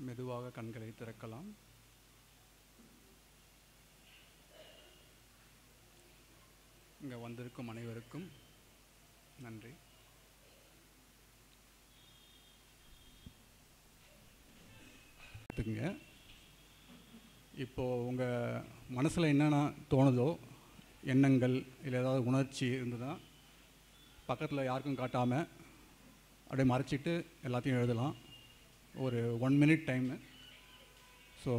மெதுவாக கண்களை திறக்கலாம் இங்கே வந்திருக்கும் அனைவருக்கும் நன்றி எடுத்துக்கங்க இப்போது உங்கள் மனசில் என்னென்ன தோணுதோ எண்ணங்கள் இல்லை ஏதாவது உணர்ச்சி இருந்ததுன்னா பக்கத்தில் யாருக்கும் காட்டாமல் அப்படியே மறைச்சிட்டு எல்லாத்தையும் எழுதலாம் ஒரு ஒன் மினிட் டைமு ஸோ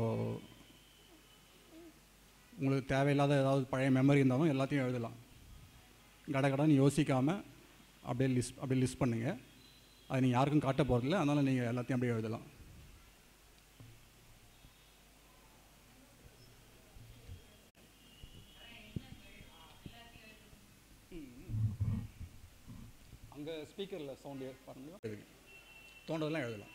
உங்களுக்கு தேவையில்லாத ஏதாவது பழைய மெமரி இருந்தாலும் எல்லாத்தையும் எழுதலாம் கடகடன்னு யோசிக்காமல் அப்படியே லிஸ்ட் அப்படியே லிஸ்ட் பண்ணுங்கள் அது நீங்கள் யாருக்கும் காட்ட போகிறதில்ல அதனால் நீங்கள் எல்லாத்தையும் அப்படியே எழுதலாம் அங்கே ஸ்பீக்கரில் சவுண்டு பாருங்க எழுதுங்க தோன்றதெல்லாம் எழுதலாம்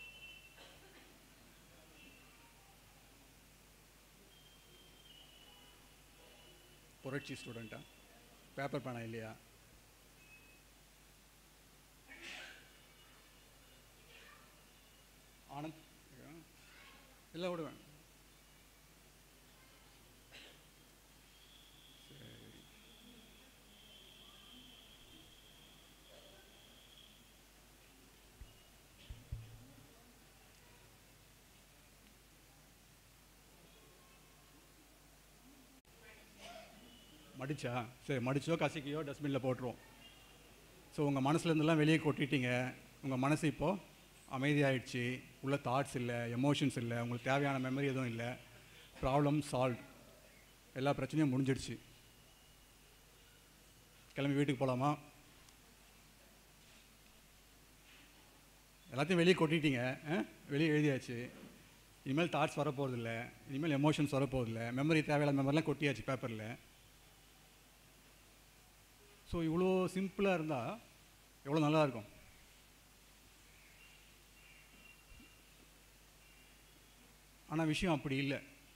புரட்சி ஸ்டூடெண்ட்டா பேப்பர் பேனா இல்லையா ஆனந்த் இல்லை விடுவேன் சரி மடிச்சா சரி மடிச்சோ கசக்கியோ டஸ்ட்பினில் போட்டுருவோம் ஸோ உங்கள் மனசுலேருந்தெல்லாம் வெளியே கொட்டிட்டீங்க உங்கள் மனசு இப்போது அமைதியாயிடுச்சு உள்ள தாட்ஸ் இல்லை எமோஷன்ஸ் இல்லை உங்களுக்கு தேவையான மெமரி எதுவும் இல்லை ப்ராப்ளம் சால்வ் எல்லா பிரச்சனையும் முடிஞ்சிடுச்சு கிளம்பி வீட்டுக்கு போகலாமா எல்லாத்தையும் வெளியே கொட்டிட்டீங்க ஆ? வெளியே எழுதியாச்சு இனிமேல் தாட்ஸ் வரப்போகிறதில்ல இனிமேல் எமோஷன்ஸ் வரப்போகிறதில்ல மெமரி தேவையில்லாத மெமரிலாம் கொட்டியாச்சு பேப்பரில் ஸோ இவ்வளோ சிம்பிளாக இருந்தால் எவ்வளோ நல்லா இருக்கும் ஆனால் விஷயம் அப்படி இல்லை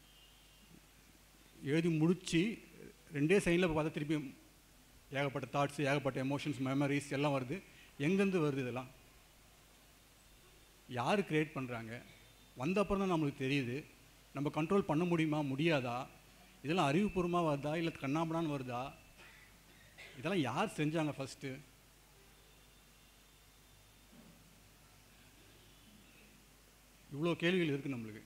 எழுதி முடித்து ரெண்டே சைடில் பார்த்தா திருப்பி ஏகப்பட்ட தாட்ஸ் ஏகப்பட்ட எமோஷன்ஸ் மெமரிஸ் எல்லாம் வருது எங்கேருந்து வருது இதெல்லாம் யார் கிரியேட் பண்ணுறாங்க வந்த அப்புறம் தான் நம்மளுக்கு தெரியுது நம்ம கண்ட்ரோல் பண்ண முடியுமா முடியாதா இதெல்லாம் அறிவுபூர்வமாக வருதா இல்லை கண்ணாபடான்னு வருதா இதெல்லாம் யார் செஞ்சாங்க ஃபஸ்ட்டு இவ்வளோ கேள்விகள் இருக்குது நம்மளுக்கு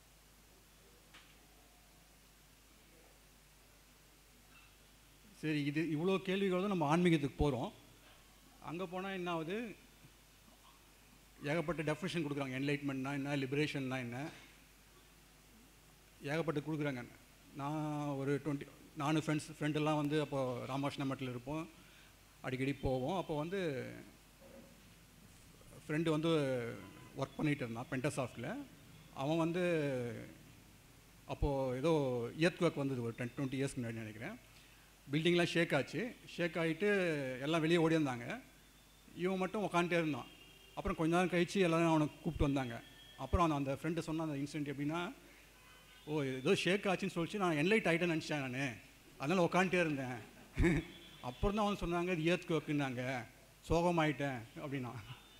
சரி இது இவ்வளோ கேள்விகளோட நம்ம ஆன்மீகத்துக்கு போகிறோம் அங்கே போனால் என்ன ஆகுது ஏகப்பட்ட டெஃபினேஷன் கொடுக்குறாங்க என்லைட்மெண்ட்னா என்ன லிபரேஷன்னா என்ன ஏகப்பட்ட கொடுக்குறாங்க நான் ஒரு டுவெண்ட்டி நானும் ஃப்ரெண்ட்ஸ் ஃப்ரெண்டெல்லாம் வந்து அப்போது ராமகிருஷ்ண மட்டில் இருப்போம் அடிக்கடி போவோம் அப்போ வந்து ஃப்ரெண்டு வந்து ஒர்க் பண்ணிகிட்டு இருந்தான் பென்டசாஃப்டில் அவன் வந்து அப்போது ஏதோ இயற்குவக் வந்தது ஒரு டென் டுவெண்ட்டி இயர்ஸ்க்கு முன்னாடி நினைக்கிறேன் பில்டிங்லாம் ஷேக் ஆச்சு ஷேக் ஆகிட்டு எல்லாம் வெளியே ஓடி இருந்தாங்க இவன் மட்டும் உக்காந்துட்டே இருந்தான் அப்புறம் கொஞ்ச நேரம் கழிச்சு எல்லாரும் அவனை கூப்பிட்டு வந்தாங்க அப்புறம் அவன் அந்த ஃப்ரெண்டு சொன்ன அந்த இன்சிடென்ட் எப்படின்னா ஓ ஏதோ ஷேக் ஆச்சுன்னு சொல்லிச்சு நான் என்லைட் ஆகிட்டேன்னு நினச்சேன் நான் அதனால் உக்காந்துட்டே இருந்தேன் அப்புறம் தான் அவன் சொன்னாங்க இது ஏர்த் கோக்குன்னாங்க சோகமாயிட்டேன் அப்படின்னா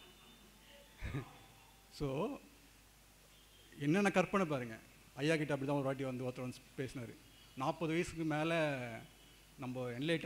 ஸோ என்னென்ன கற்பனை பாருங்க ஐயா கிட்ட அப்படி தான் ஒரு வாட்டி வந்து ஒருத்தர் வந்து பேசினார் நாற்பது வயசுக்கு மேலே நம்ம என்லைட்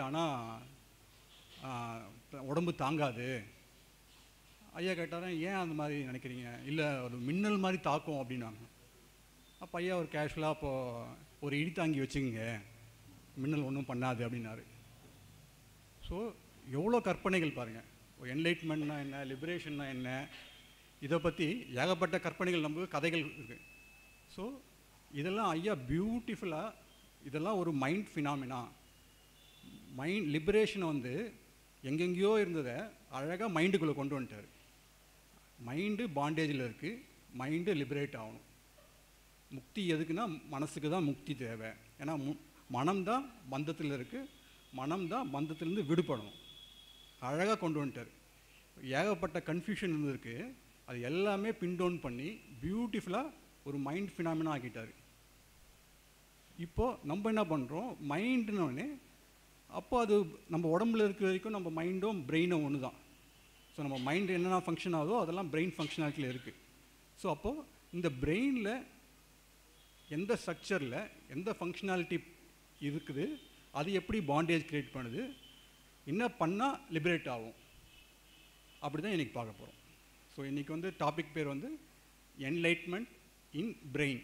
ஆனால் உடம்பு தாங்காது ஐயா கேட்டாரன் ஏன் அந்த மாதிரி நினைக்கிறீங்க இல்லை ஒரு மின்னல் மாதிரி தாக்கும் அப்படின்னாங்க அப்போ ஐயா ஒரு கேஷுவலாக அப்போது ஒரு இடி தாங்கி வச்சுங்க மின்னல் ஒன்றும் பண்ணாது அப்படின்னாரு ஸோ எவ்வளோ கற்பனைகள் பாருங்கள் என்லைட்மெண்ட்னா என்ன லிபரேஷன்னா என்ன இதை பற்றி ஏகப்பட்ட கற்பனைகள் நமக்கு கதைகள் இருக்குது ஸோ இதெல்லாம் ஐயா பியூட்டிஃபுல்லாக இதெல்லாம் ஒரு மைண்ட் ஃபினாமினா மைண்ட் லிபரேஷனை வந்து எங்கெங்கேயோ இருந்ததை அழகாக மைண்டுக்குள்ளே கொண்டு வந்துட்டார் மைண்டு பாண்டேஜில் இருக்குது மைண்டு லிபரேட் ஆகணும் முக்தி எதுக்குன்னா மனசுக்கு தான் முக்தி தேவை ஏன்னா மு மனம்தான் பந்தத்தில் இருக்குது மனம்தான் பந்தத்திலேருந்து விடுபடணும் அழகாக கொண்டு வந்துட்டார் ஏகப்பட்ட கன்ஃபியூஷன் இருந்திருக்கு அது எல்லாமே பின் டவுன் பண்ணி பியூட்டிஃபுல்லாக ஒரு மைண்ட் ஃபினாமினா ஆக்கிட்டார் இப்போது நம்ம என்ன பண்ணுறோம் மைண்டுனோடனே அப்போ அது நம்ம உடம்புல இருக்கிற வரைக்கும் நம்ம மைண்டும் பிரெயினும் ஒன்று தான் ஸோ நம்ம மைண்ட் என்னென்ன ஃபங்க்ஷன் ஆகுதோ அதெல்லாம் பிரெயின் ஃபங்க்ஷனாலிட்டியில் இருக்குது ஸோ அப்போது இந்த பிரெயினில் எந்த ஸ்ட்ரக்சரில் எந்த ஃபங்க்ஷனாலிட்டி இருக்குது அது எப்படி பாண்டேஜ் கிரியேட் பண்ணுது என்ன பண்ணால் லிபரேட் ஆகும் அப்படி தான் இன்றைக்கி பார்க்க போகிறோம் ஸோ இன்றைக்கி வந்து டாபிக் பேர் வந்து என்லைட்மெண்ட் இன் பிரெயின்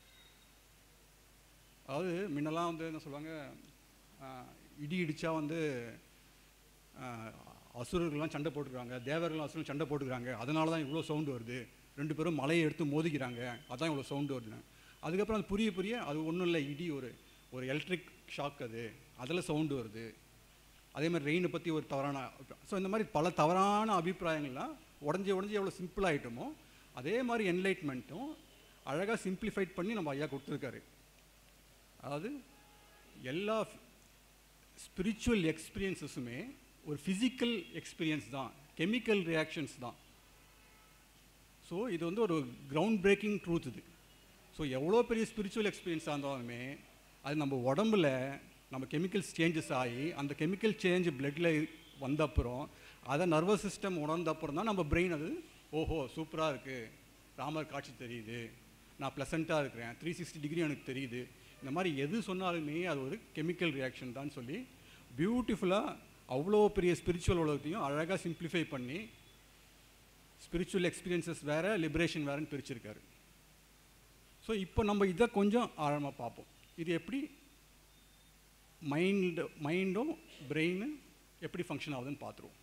அதாவது முன்னெல்லாம் வந்து என்ன சொல்லுவாங்க ஆஹ், இடி இடித்தா வந்து ஆஹ், அசுரர்கள்லாம் சண்டை போட்டுக்கிறாங்க தேவர்கள்லாம் அசுரர்கள் சண்டை போட்டுக்கிறாங்க அதனால தான் இவ்வளோ சவுண்டு வருது ரெண்டு பேரும் மலையை எடுத்து மோதிக்கிறாங்க அதான் இவ்வளோ சவுண்டு வருது அதுக்கப்புறம் அது புரிய புரிய அது ஒன்றும் இல்லை இடி ஒரு ஒரு எலக்ட்ரிக் ஷாக் அது அதில் சவுண்டு வருது அதே மாதிரி ரெயினை பற்றி ஒரு தவறான ஸோ இந்த மாதிரி பல தவறான அபிப்பிராயங்கள்லாம் உடஞ்சி உடஞ்சி எவ்வளோ சிம்பிள் ஆகிட்டோமோ அதே மாதிரி என்லைட்மெண்ட்டும் அழகாக சிம்பிளிஃபைட் பண்ணி நம்ம ஐயா கொடுத்துருக்காரு அதாவது எல்லா ஸ்பிரிச்சுவல் எக்ஸ்பீரியன்ஸஸுமே ஒரு ஃபிசிக்கல் எக்ஸ்பீரியன்ஸ் தான் கெமிக்கல் ரியாக்ஷன்ஸ் தான் ஸோ இது வந்து ஒரு கிரவுண்ட் பிரேக்கிங் ட்ரூத் இது ஸோ எவ்வளோ பெரிய ஸ்பிரிச்சுவல் எக்ஸ்பீரியன்ஸாக இருந்தாலுமே அது நம்ம உடம்புல நம்ம கெமிக்கல்ஸ் சேஞ்சஸ் ஆகி அந்த கெமிக்கல் சேஞ்ச் பிளட்டில் வந்த அப்புறம் அதை நர்வஸ் சிஸ்டம் உணர்ந்த அப்புறம் தான் நம்ம பிரெயின் அது ஓஹோ சூப்பராக இருக்குது ராமர் காட்சி தெரியுது நான் ப்ளசண்ட்டாக இருக்கிறேன் த்ரீ சிக்ஸ்டி டிகிரி எனக்கு தெரியுது இந்த மாதிரி எது சொன்னாலுமே அது ஒரு கெமிக்கல் ரியாக்ஷன் தான் சொல்லி பியூட்டிஃபுல்லாக அவ்வளோ பெரிய ஸ்பிரிச்சுவல் உலகத்தையும் அழகாக சிம்பிளிஃபை பண்ணி ஸ்பிரிச்சுவல் எக்ஸ்பீரியன்சஸ் வேறு லிபரேஷன் வேறுன்னு பிரிச்சிருக்காரு ஸோ இப்போ நம்ம இதை கொஞ்சம் ஆழமாக பார்ப்போம் இது எப்படி மைண்டு மைண்டும் பிரெயினு எப்படி ஃபங்க்ஷன் ஆகுதுன்னு பார்த்துருவோம்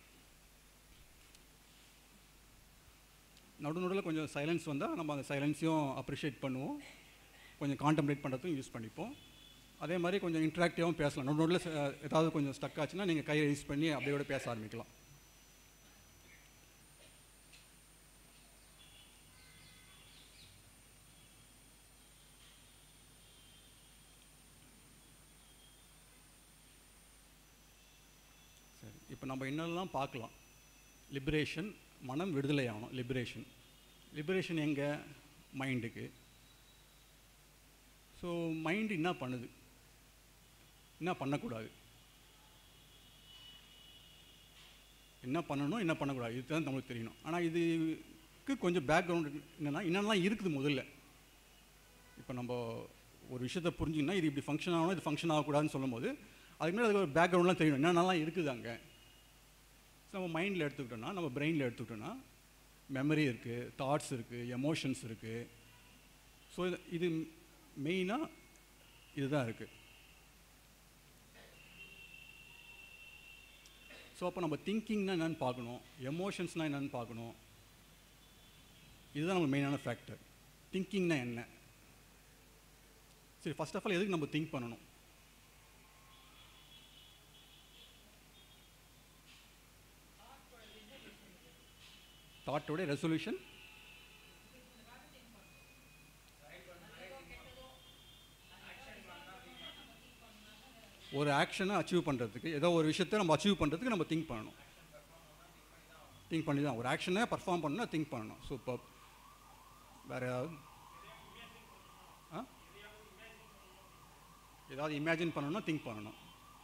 நடு நடுவில் கொஞ்சம் சைலன்ஸ் வந்தால் நம்ம அந்த சைலன்ஸையும் அப்ரிஷியேட் பண்ணுவோம் கொஞ்சம் கான்டம்ப்ளேட் பண்ணுறதுக்கும் யூஸ் பண்ணிப்போம் அதே மாதிரி கொஞ்சம் இன்ட்ராக்டிவாகவும் பேசலாம் நடு நடுவில் ச- ஏதாவது கொஞ்சம் ஸ்டக் ஆச்சுன்னா நீங்கள் கையை யூஸ் பண்ணி அப்படியே கூட பேச ஆரம்பிக்கலாம் சரி இப்போ நம்ம என்னெல்லாம் பார்க்கலாம் லிபரேஷன் மனம் விடுதலை ஆகணும் லிபரேஷன் லிபரேஷன் எங்கே மைண்டுக்கு ஸோ மைண்டு என்ன பண்ணுது என்ன பண்ணக்கூடாது என்ன பண்ணணும் என்ன பண்ணக்கூடாது இதுதான் நம்மளுக்கு தெரியணும் ஆனால் இதுக்கு கொஞ்சம் பேக்ரவுண்ட் என்னென்னா என்னென்னலாம் இருக்குது முதல்ல இப்போ நம்ம ஒரு விஷயத்தை புரிஞ்சுங்கன்னா இது இப்படி ஃபங்க்ஷன் ஆகணும் இது ஃபங்க்ஷன் ஆகக்கூடாதுன்னு சொல்லும்போது அதுக்கு மேலே அதுக்கு ஒரு பேக்ரவுண்ட்லாம் தெரியணும் என்னென்னலாம் இருக்குது அங்கே ஸோ நம்ம மைண்டில் எடுத்துக்கிட்டோம்னா நம்ம பிரெயினில் எடுத்துக்கிட்டோம்னா மெமரி இருக்குது தாட்ஸ் இருக்குது எமோஷன்ஸ் இருக்குது ஸோ இது இது மெயினாக இதுதான் இருக்குது ஸோ அப்போ நம்ம திங்கிங்னா என்னன்னு பார்க்கணும் எமோஷன்ஸ்னால் என்னன்னு பார்க்கணும் இதுதான் நம்ம மெயினான ஃபேக்டர் திங்கிங்னா என்ன சரி ஃபர்ஸ்ட் ஆஃப் ஆல் எதுக்கு நம்ம திங்க் பண்ணணும் தாட்டோட ரெசல்யூஷன் ஒரு ஆக்ஷனை அச்சீவ் பண்ணுறதுக்கு ஏதோ ஒரு விஷயத்தை நம்ம அச்சீவ் பண்ணுறதுக்கு நம்ம திங்க் பண்ணணும் திங்க் பண்ணி தான் ஒரு ஆக்ஷனை பர்ஃபார்ம் பண்ணணும்னா திங்க் பண்ணணும் சூப்பர் வேறு ஏதாவது ஆ ஏதாவது இமேஜின் பண்ணணும்னா திங்க் பண்ணணும்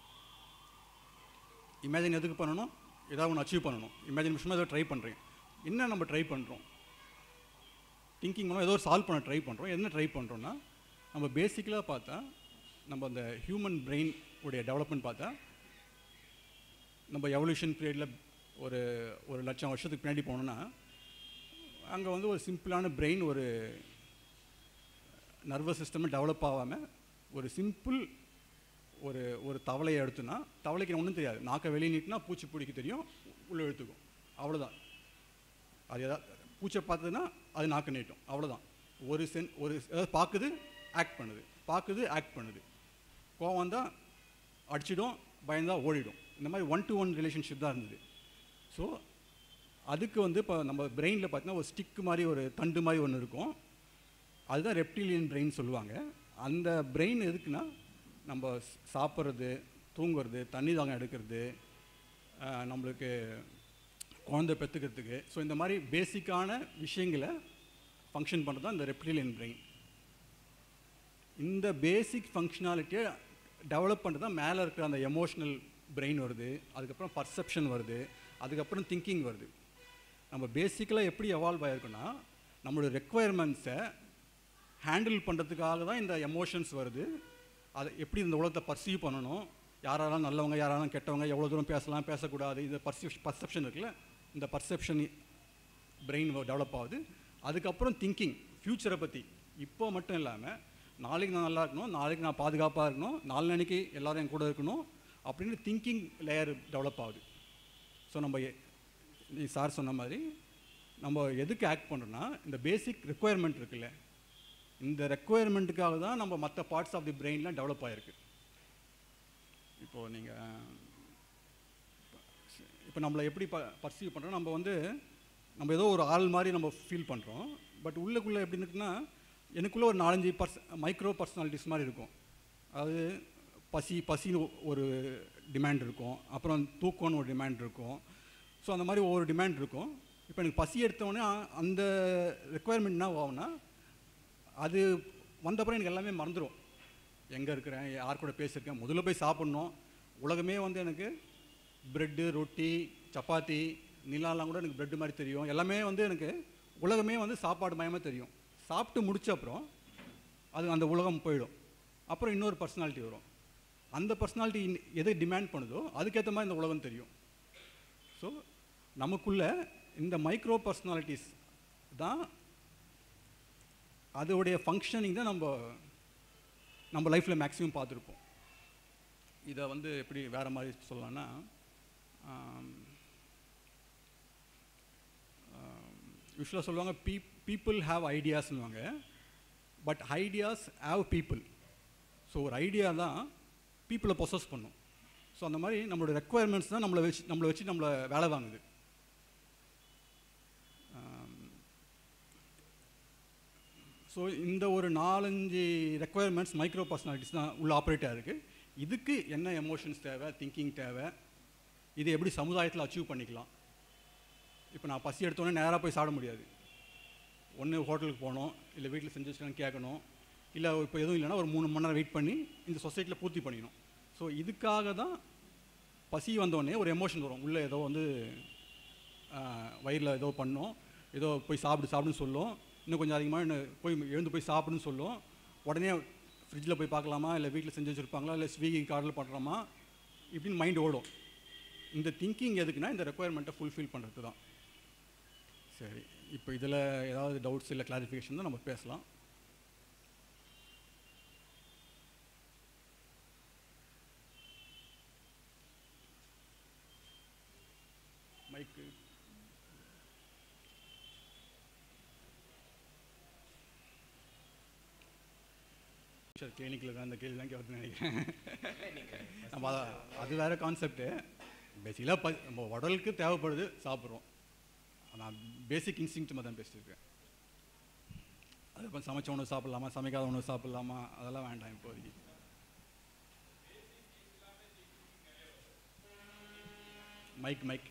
இமேஜின் எதுக்கு பண்ணணும் ஏதாவது ஒன்று அச்சீவ் பண்ணணும் இமேஜின் விஷயமா ஏதோ ட்ரை பண்ணுறேன் என்ன நம்ம ட்ரை பண்ணுறோம் திங்கிங் மூலம் ஏதோ ஒரு சால்வ் பண்ண ட்ரை பண்ணுறோம் என்ன ட்ரை பண்ணுறோன்னா நம்ம பேசிக்கலாக பார்த்தா நம்ம அந்த ஹியூமன் பிரெயின் உடைய டெவலப்மெண்ட் பார்த்தா நம்ம எவல்யூஷன் பீரியடில் ஒரு ஒரு லட்சம் வருஷத்துக்கு பின்னாடி போனோம்னா அங்கே வந்து ஒரு சிம்பிளான பிரெயின் ஒரு நர்வஸ் சிஸ்டம் டெவலப் ஆகாமல் ஒரு சிம்பிள் ஒரு ஒரு தவளையை எடுத்துனா தவளைக்கு ஒன்றும் தெரியாது நாக்கை வெளியே நீட்டினா பூச்சி பிடிக்க தெரியும் உள்ளே இழுத்துக்கும் அவ்வளோதான் அது எதாவது பூச்சை பார்த்ததுன்னா அது நாக்கு நீட்டும் அவ்வளோதான் ஒரு சென் ஒரு அதாவது பார்க்குது ஆக்ட் பண்ணுது பார்க்குது ஆக்ட் பண்ணுது கோவம் வந்தால் அடிச்சிடும் பயந்தா ஓடிடும் இந்த மாதிரி ஒன் டு ஒன் ரிலேஷன்ஷிப் தான் இருந்தது ஸோ அதுக்கு வந்து இப்போ நம்ம பிரெயினில் பார்த்தீங்கன்னா ஒரு ஸ்டிக் மாதிரி ஒரு தண்டு மாதிரி ஒன்று இருக்கும் அதுதான் ரெப்டிலியன் பிரெயின் சொல்லுவாங்க அந்த பிரெயின் எதுக்குன்னா நம்ம ஸ்- சாப்பிட்றது தூங்குறது தண்ணி தாகம் எடுக்கிறது ஆஹ், நம்மளுக்கு குழந்தை பெற்றுக்கிறதுக்கு ஸோ இந்த மாதிரி பேசிக்கான விஷயங்களை ஃபங்க்ஷன் பண்ணுறது தான் இந்த ரெப்டிலியன் பிரெயின் இந்த பேசிக் ஃபங்க்ஷனாலிட்டியை டெவலப் பண்ணுறது தான் மேலே இருக்கிற அந்த எமோஷ்னல் பிரெயின் வருது அதுக்கப்புறம் பர்செப்ஷன் வருது அதுக்கப்புறம் திங்கிங் வருது நம்ம பேசிக்கலாக எப்படி எவால்வ் ஆகிருக்குன்னா நம்மளுடைய ரெக்குவயர்மெண்ட்ஸை ஹேண்டில் பண்ணுறதுக்காக தான் இந்த எமோஷன்ஸ் வருது அதை எப்படி இந்த உலகத்தை பர்சீவ் பண்ணணும் யாரெல்லாம் நல்லவங்க யாரெல்லாம் கெட்டவங்க எவ்வளோ தூரம் பேசலாம் பேசக்கூடாது இந்த பர்சீவ் பர்செப்ஷன் இருக்குல்ல இந்த பர்செப்ஷன் பிரெயின் டெவலப் ஆகுது அதுக்கப்புறம் திங்கிங் ஃப்யூச்சரை பற்றி இப்போ மட்டும் இல்லாமல் நாளைக்கு நான் நல்லா இருக்கணும் நாளைக்கு நான் பாதுகாப்பாக இருக்கணும் நாளைக்கு எல்லாரும் என் கூட இருக்கணும் அப்படின்னு திங்கிங் லேயர் டெவலப் ஆகுது ஸோ நம்ம எ- நீ சார் சொன்ன மாதிரி நம்ம எதுக்கு ஆக்ட் பண்ணுறோன்னா இந்த பேசிக் ரெக்குயர்மெண்ட் இருக்குல்ல இந்த ரெக்குயர்மெண்ட்டுக்காக தான் நம்ம மற்ற பார்ட்ஸ் ஆஃப் தி பிரெயின்லாம் டெவலப் ஆகிருக்கு இப்போது நீங்கள் இப்போ நம்மளை எப்படி ப பர்சீவ் பண்ணுறோம் நம்ம வந்து நம்ம ஏதோ ஒரு ஆள் மாதிரி நம்ம ஃபீல் பண்ணுறோம் பட் உள்ளுக்குள்ளே எப்படி இருக்குன்னா எனக்குள்ளே ஒரு நாலஞ்சு பர்ஸ் மைக்ரோ பர்சனாலிட்டிஸ் மாதிரி இருக்கும் அதாவது பசி பசின்னு ஒரு டிமாண்ட் இருக்கும் அப்புறம் தூக்கம்னு ஒரு டிமாண்ட் இருக்கும் ஸோ அந்த மாதிரி ஒவ்வொரு டிமாண்ட் இருக்கும் இப்போ எனக்கு பசி எடுத்தோடனே அந்த ரெக்குவயர்மெண்ட் என்ன ஆகும்னா அது வந்தப்புறம் எனக்கு எல்லாமே மறந்துடும் எங்கே இருக்கிறேன் யார் கூட பேசியிருக்கேன் முதல்ல போய் சாப்பிட்ணும் உலகமே வந்து எனக்கு ப்ரெட்டு ரொட்டி சப்பாத்தி நிலாலாம் கூட எனக்கு ப்ரெட்டு மாதிரி தெரியும் எல்லாமே வந்து எனக்கு உலகமே வந்து சாப்பாடு மயமாக தெரியும் சாப்பிட்டு முடிச்ச அப்புறம் அது அந்த உலகம் போயிடும் அப்புறம் இன்னொரு பர்சனாலிட்டி வரும் அந்த பர்சனாலிட்டி எதை டிமாண்ட் பண்ணுதோ அதுக்கேற்ற மாதிரி இந்த உலகம் தெரியும் ஸோ நமக்குள்ள இந்த மைக்ரோ பர்சனாலிட்டிஸ் தான் அதோடைய ஃபங்க்ஷனிங் தான் நம்ம நம்ம லைஃப்பில் மேக்ஸிமம் பார்த்துருப்போம் இதை வந்து எப்படி வேறு மாதிரி சொல்லலாம்னா யூஸ்வலாக சொல்லுவாங்க பீ பீப்புள் ஹாவ் ஐடியாஸ்னுவாங்க but ideas have people so ஒரு ஐடியா தான் பீப்புளை பொசஸ் பண்ணும் ஸோ அந்த மாதிரி நம்மளோட ரெக்குவயர்மெண்ட்ஸ் தான் நம்மளை வச்சு நம்மளை வச்சு நம்மளை வேலை வாங்குது ஸோ இந்த ஒரு நாலஞ்சு ரெக்குவயர்மெண்ட்ஸ் மைக்ரோ பர்சனாலிட்டிஸ் தான் உள்ள ஆப்ரேட்டாக இருக்குது இதுக்கு என்ன எமோஷன்ஸ் தேவை திங்கிங் தேவை இதை எப்படி சமுதாயத்தில் அச்சீவ் பண்ணிக்கலாம் இப்போ நான் பசி எடுத்தோடனே நேராக போய் சாப்பிட முடியாது ஒன்று ஹோட்டலுக்கு போகணும் இல்லை வீட்டில் செஞ்சு வச்சுக்கணும் கேட்கணும் இல்லை இப்போ எதுவும் இல்லைன்னா ஒரு மூணு மணி நேரம் வெயிட் பண்ணி இந்த சொசைட்டியில் பூர்த்தி பண்ணிக்கணும் ஸோ இதுக்காக தான் பசி வந்தோடனே ஒரு எமோஷன் வரும் உள்ளே ஏதோ வந்து வயிறில் ஏதோ பண்ணோம் ஏதோ போய் சாப்பிடு சாப்பிடுன்னு சொல்லும் இன்னும் கொஞ்சம் அதிகமாக இன்னும் போய் எழுந்து போய் சாப்பிடுன்னு சொல்லும் உடனே ஃப்ரிட்ஜில் போய் பார்க்கலாமா இல்லை வீட்டில் செஞ்சு வச்சுருப்பாங்களா இல்லை ஸ்விக்கி கார்டில் பண்ணுறோமா இப்படின்னு மைண்ட் ஓடும் இந்த திங்கிங் எதுக்குன்னா இந்த ரெக்குயர்மெண்ட்டை ஃபுல்ஃபில் பண்ணுறது தான் சரி இப்போ இதில் ஏதாவது டவுட்ஸ் இல்லை கிளாரிஃபிகேஷன் தான் நம்ம பேசலாம் மைக்கு சார் கிளினிக்கில் தான் அந்த கேள்வி தான் கேட்குறதுன்னு நினைக்கிறேன் நம்ம அத- அது வேறு கான்செப்ட்டு பேசிக்கலாக ப நம்ம உடலுக்கு தேவைப்படுது சாப்பிட்றோம் நான் பேசிக் இன்ஸ்டிங்க்ட் மாதிரி தான் பேசிட்டு இருக்கேன் அது இப்போ சமைச்ச உணவு சாப்பிட்லாமா சமைக்காத உணவு சாப்பிட்லாமா அதெல்லாம் வேண்டாம் இப்போதைக்கு மைக் மைக்